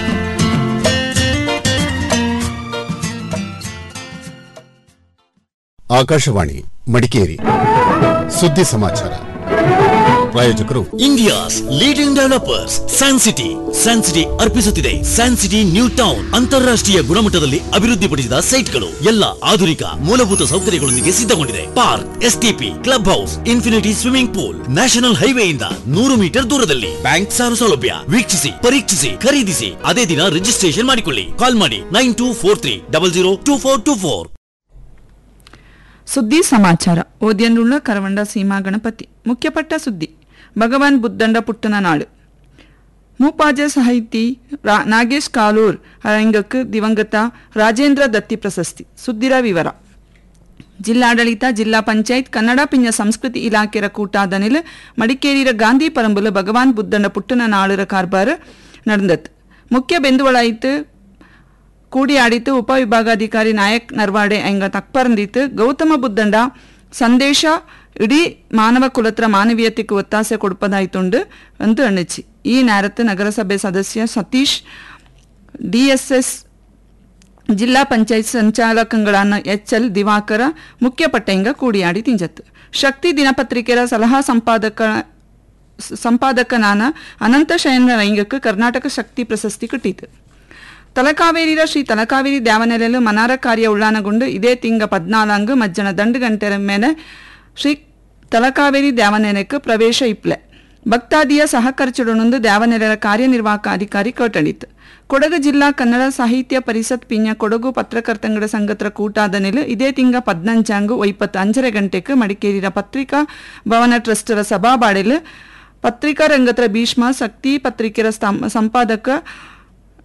Speaker 17: ಆಕಾಶವಾಣಿ ಮಡಿಕೇರಿ ಸುದ್ದಿ ಸಮಾಚಾರ ಪ್ರಾಯೋಜಕರು
Speaker 11: India's leading developers San City San City ಅರ್ಪಿಸುತ್ತಿದೆ ಸ್ಯಾನ್ ಸಿಟಿ ನ್ಯೂ ಟೌನ್ ಅಂತಾರಾಷ್ಟ್ರೀಯ ಗುಣಮಟ್ಟದಲ್ಲಿ ಅಭಿವೃದ್ಧಿಪಡಿಸಿದ ಸೈಟ್ಗಳು ಎಲ್ಲ ಆಧುನಿಕ ಮೂಲಭೂತ ಸೌಕರ್ಯಗಳೊಂದಿಗೆ ಸಿದ್ಧಗೊಂಡಿದೆ park STP club house infinity swimming pool national ಹೈವೇಯಿಂದ ನೂರು ಮೀಟರ್ ದೂರದಲ್ಲಿ ಬ್ಯಾಂಕ್ ಸಾಲ ಸೌಲಭ್ಯ ವೀಕ್ಷಿಸಿ ಪರೀಕ್ಷಿಸಿ ಖರೀದಿಸಿ ಅದೇ ದಿನ ರಿಜಿಸ್ಟ್ರೇಷನ್ ಮಾಡಿಕೊಳ್ಳಿ ಕಾಲ್ ಮಾಡಿ nine two four three double zero two four two four
Speaker 18: ಸುದ್ದಿ ಸಮಾಚಾರ ಓದ್ಯನುಳ್ಳ ಕರವಂಡ ಸೀಮಾ ಗಣಪತಿ ಮುಖ್ಯಪಟ್ಟ ಸುದ್ದಿ ಭಗವಾನ್ ಬುದ್ದಂಡ ಪುಟ್ಟನ ನಾಳು ಮೂಪಾಜ ಸಾಹಿತಿ ರಾ- ನಾಗೇಶ್ ಕಾಲೂರ್ ಅರಂಗಕ್ಕೆ ದಿವಂಗತ ರಾಜೇಂದ್ರ ದತ್ತಿ ಪ್ರಶಸ್ತಿ ಸುದ್ದಿರ ವಿವರ ಜಿಲ್ಲಾಡಳಿತ ಜಿಲ್ಲಾ ಪಂಚಾಯತ್ ಕನ್ನಡ ಪಿಂಜ ಸಂಸ್ಕೃತಿ ಇಲಾಖೆರ ಕೂಟಾದನಿಲ್ ಮಡಿಕೇರಿರ ಗಾಂಧಿ ಪರಂಬುಲು ಭಗವಾನ್ ಬುದ್ಧನ ಪುಟ್ಟನ ನಾಳುರ ಕಾರ್ಬಾರ್ ನಡೆದತ್ ಮುಖ್ಯ ಬೆಂದುವಳಾಯಿತು ಕೂಡಿಯಾಡಿತು ಉಪವಿಭಾಗಾಧಿಕಾರಿ ನಾಯಕ್ ನರ್ವಾಡೆ ಎಂಗ ತಕ್ಪರಂದಿತ್ತು ಗೌತಮ ಬುದ್ಧಂಡ ಸಂದೇಶ ಇಡೀ ಮಾನವ ಕುಲತ್ರ ಮಾನವೀಯತೆಗೆ ಒತ್ತಾಸೆ ಕೊಡ್ಪದಾಯ್ತುಂಡು ಅಂತ ಅಣ್ಣಚಿ ಈ ನೇರത്ത് ನಗರಸಭೆ ಸದಸ್ಯ ಸತೀಶ್ ಡಿಎಸ್ಎಸ್ ಜಿಲ್ಲಾ ಪಂಚಾಯತ್ ಸಂಚಾಲಕಗಳಾದ ಎಚ್ ಎಲ್ ದಿವಾಕರ ಮುಖ್ಯ ಪಟ್ಟೆಂಗ ಕೂಡಿಯಾಡಿ ತಿಂಜತ್ತು ಶಕ್ತಿ ದಿನಪತ್ರಿಕೆಯ ಸಲಹಾ ಸಂಪಾದಕ ಸಂಪಾದಕನಾನ ಅನಂತ ಶಯನ ರೈಂಗಕ್ಕೆ ಕರ್ನಾಟಕ ಶಕ್ತಿ ಪ್ರಶಸ್ತಿ ಕಿಟ್ಟಿತು ತಲಕಾವೇರಿಯ ಶ್ರೀ ತಲಕಾವೇರಿ ದ್ಯಾವನೆಲೆಲು ಮನಾರ ಕಾರ್ಯ ಉಳ್ಳಾನಗೊಂಡು ಇದೇ ತಿಂಗ ಪದ್ನಾಲಾಂಗು ಮಜ್ಜನ ದಂಡು ಗಂಟೆರ ಮೇಲೆ ಶ್ರೀ ತಲಕಾವೇರಿ ದ್ಯಾವನೆಲೆಕ್ಕೆ ಪ್ರವೇಶ ಇಪ್ಲೆ ಭಕ್ತಾದಿಯ ಸಹಕರಿಸುಡೊಂದು ದ್ಯಾವನೆಲೆಯ ಕಾರ್ಯನಿರ್ವಾಹಕ ಅಧಿಕಾರಿ ಕಟಣಿತು ಕೊಡಗು ಜಿಲ್ಲಾ ಕನ್ನಡ ಸಾಹಿತ್ಯ ಪರಿಷತ್ ಪಿಂಜ ಕೊಡಗು ಪತ್ರಕರ್ತಂಗಡ ಸಂಘತ್ರ ಕೂಟಾದ ನೆಲೆ ಇದೇ ತಿಂಗ ಪದ್ನಂಚಾಂಗು ಒಯ್ಪತ್ತು ಅಂಜರೆ ಗಂಟೆಗೆ ಮಡಿಕೇರಿಯ ಪತ್ರಿಕಾ ಭವನ ಟ್ರಸ್ಟರ ಸಭಾಬಾಡೆಲು ಪತ್ರಿಕಾ ರಂಗತ್ರ ಭೀಷ್ಮ ಶಕ್ತಿ ಪತ್ರಿಕೆಯ ಸ್ತಂ- ಸಂಪಾದಕ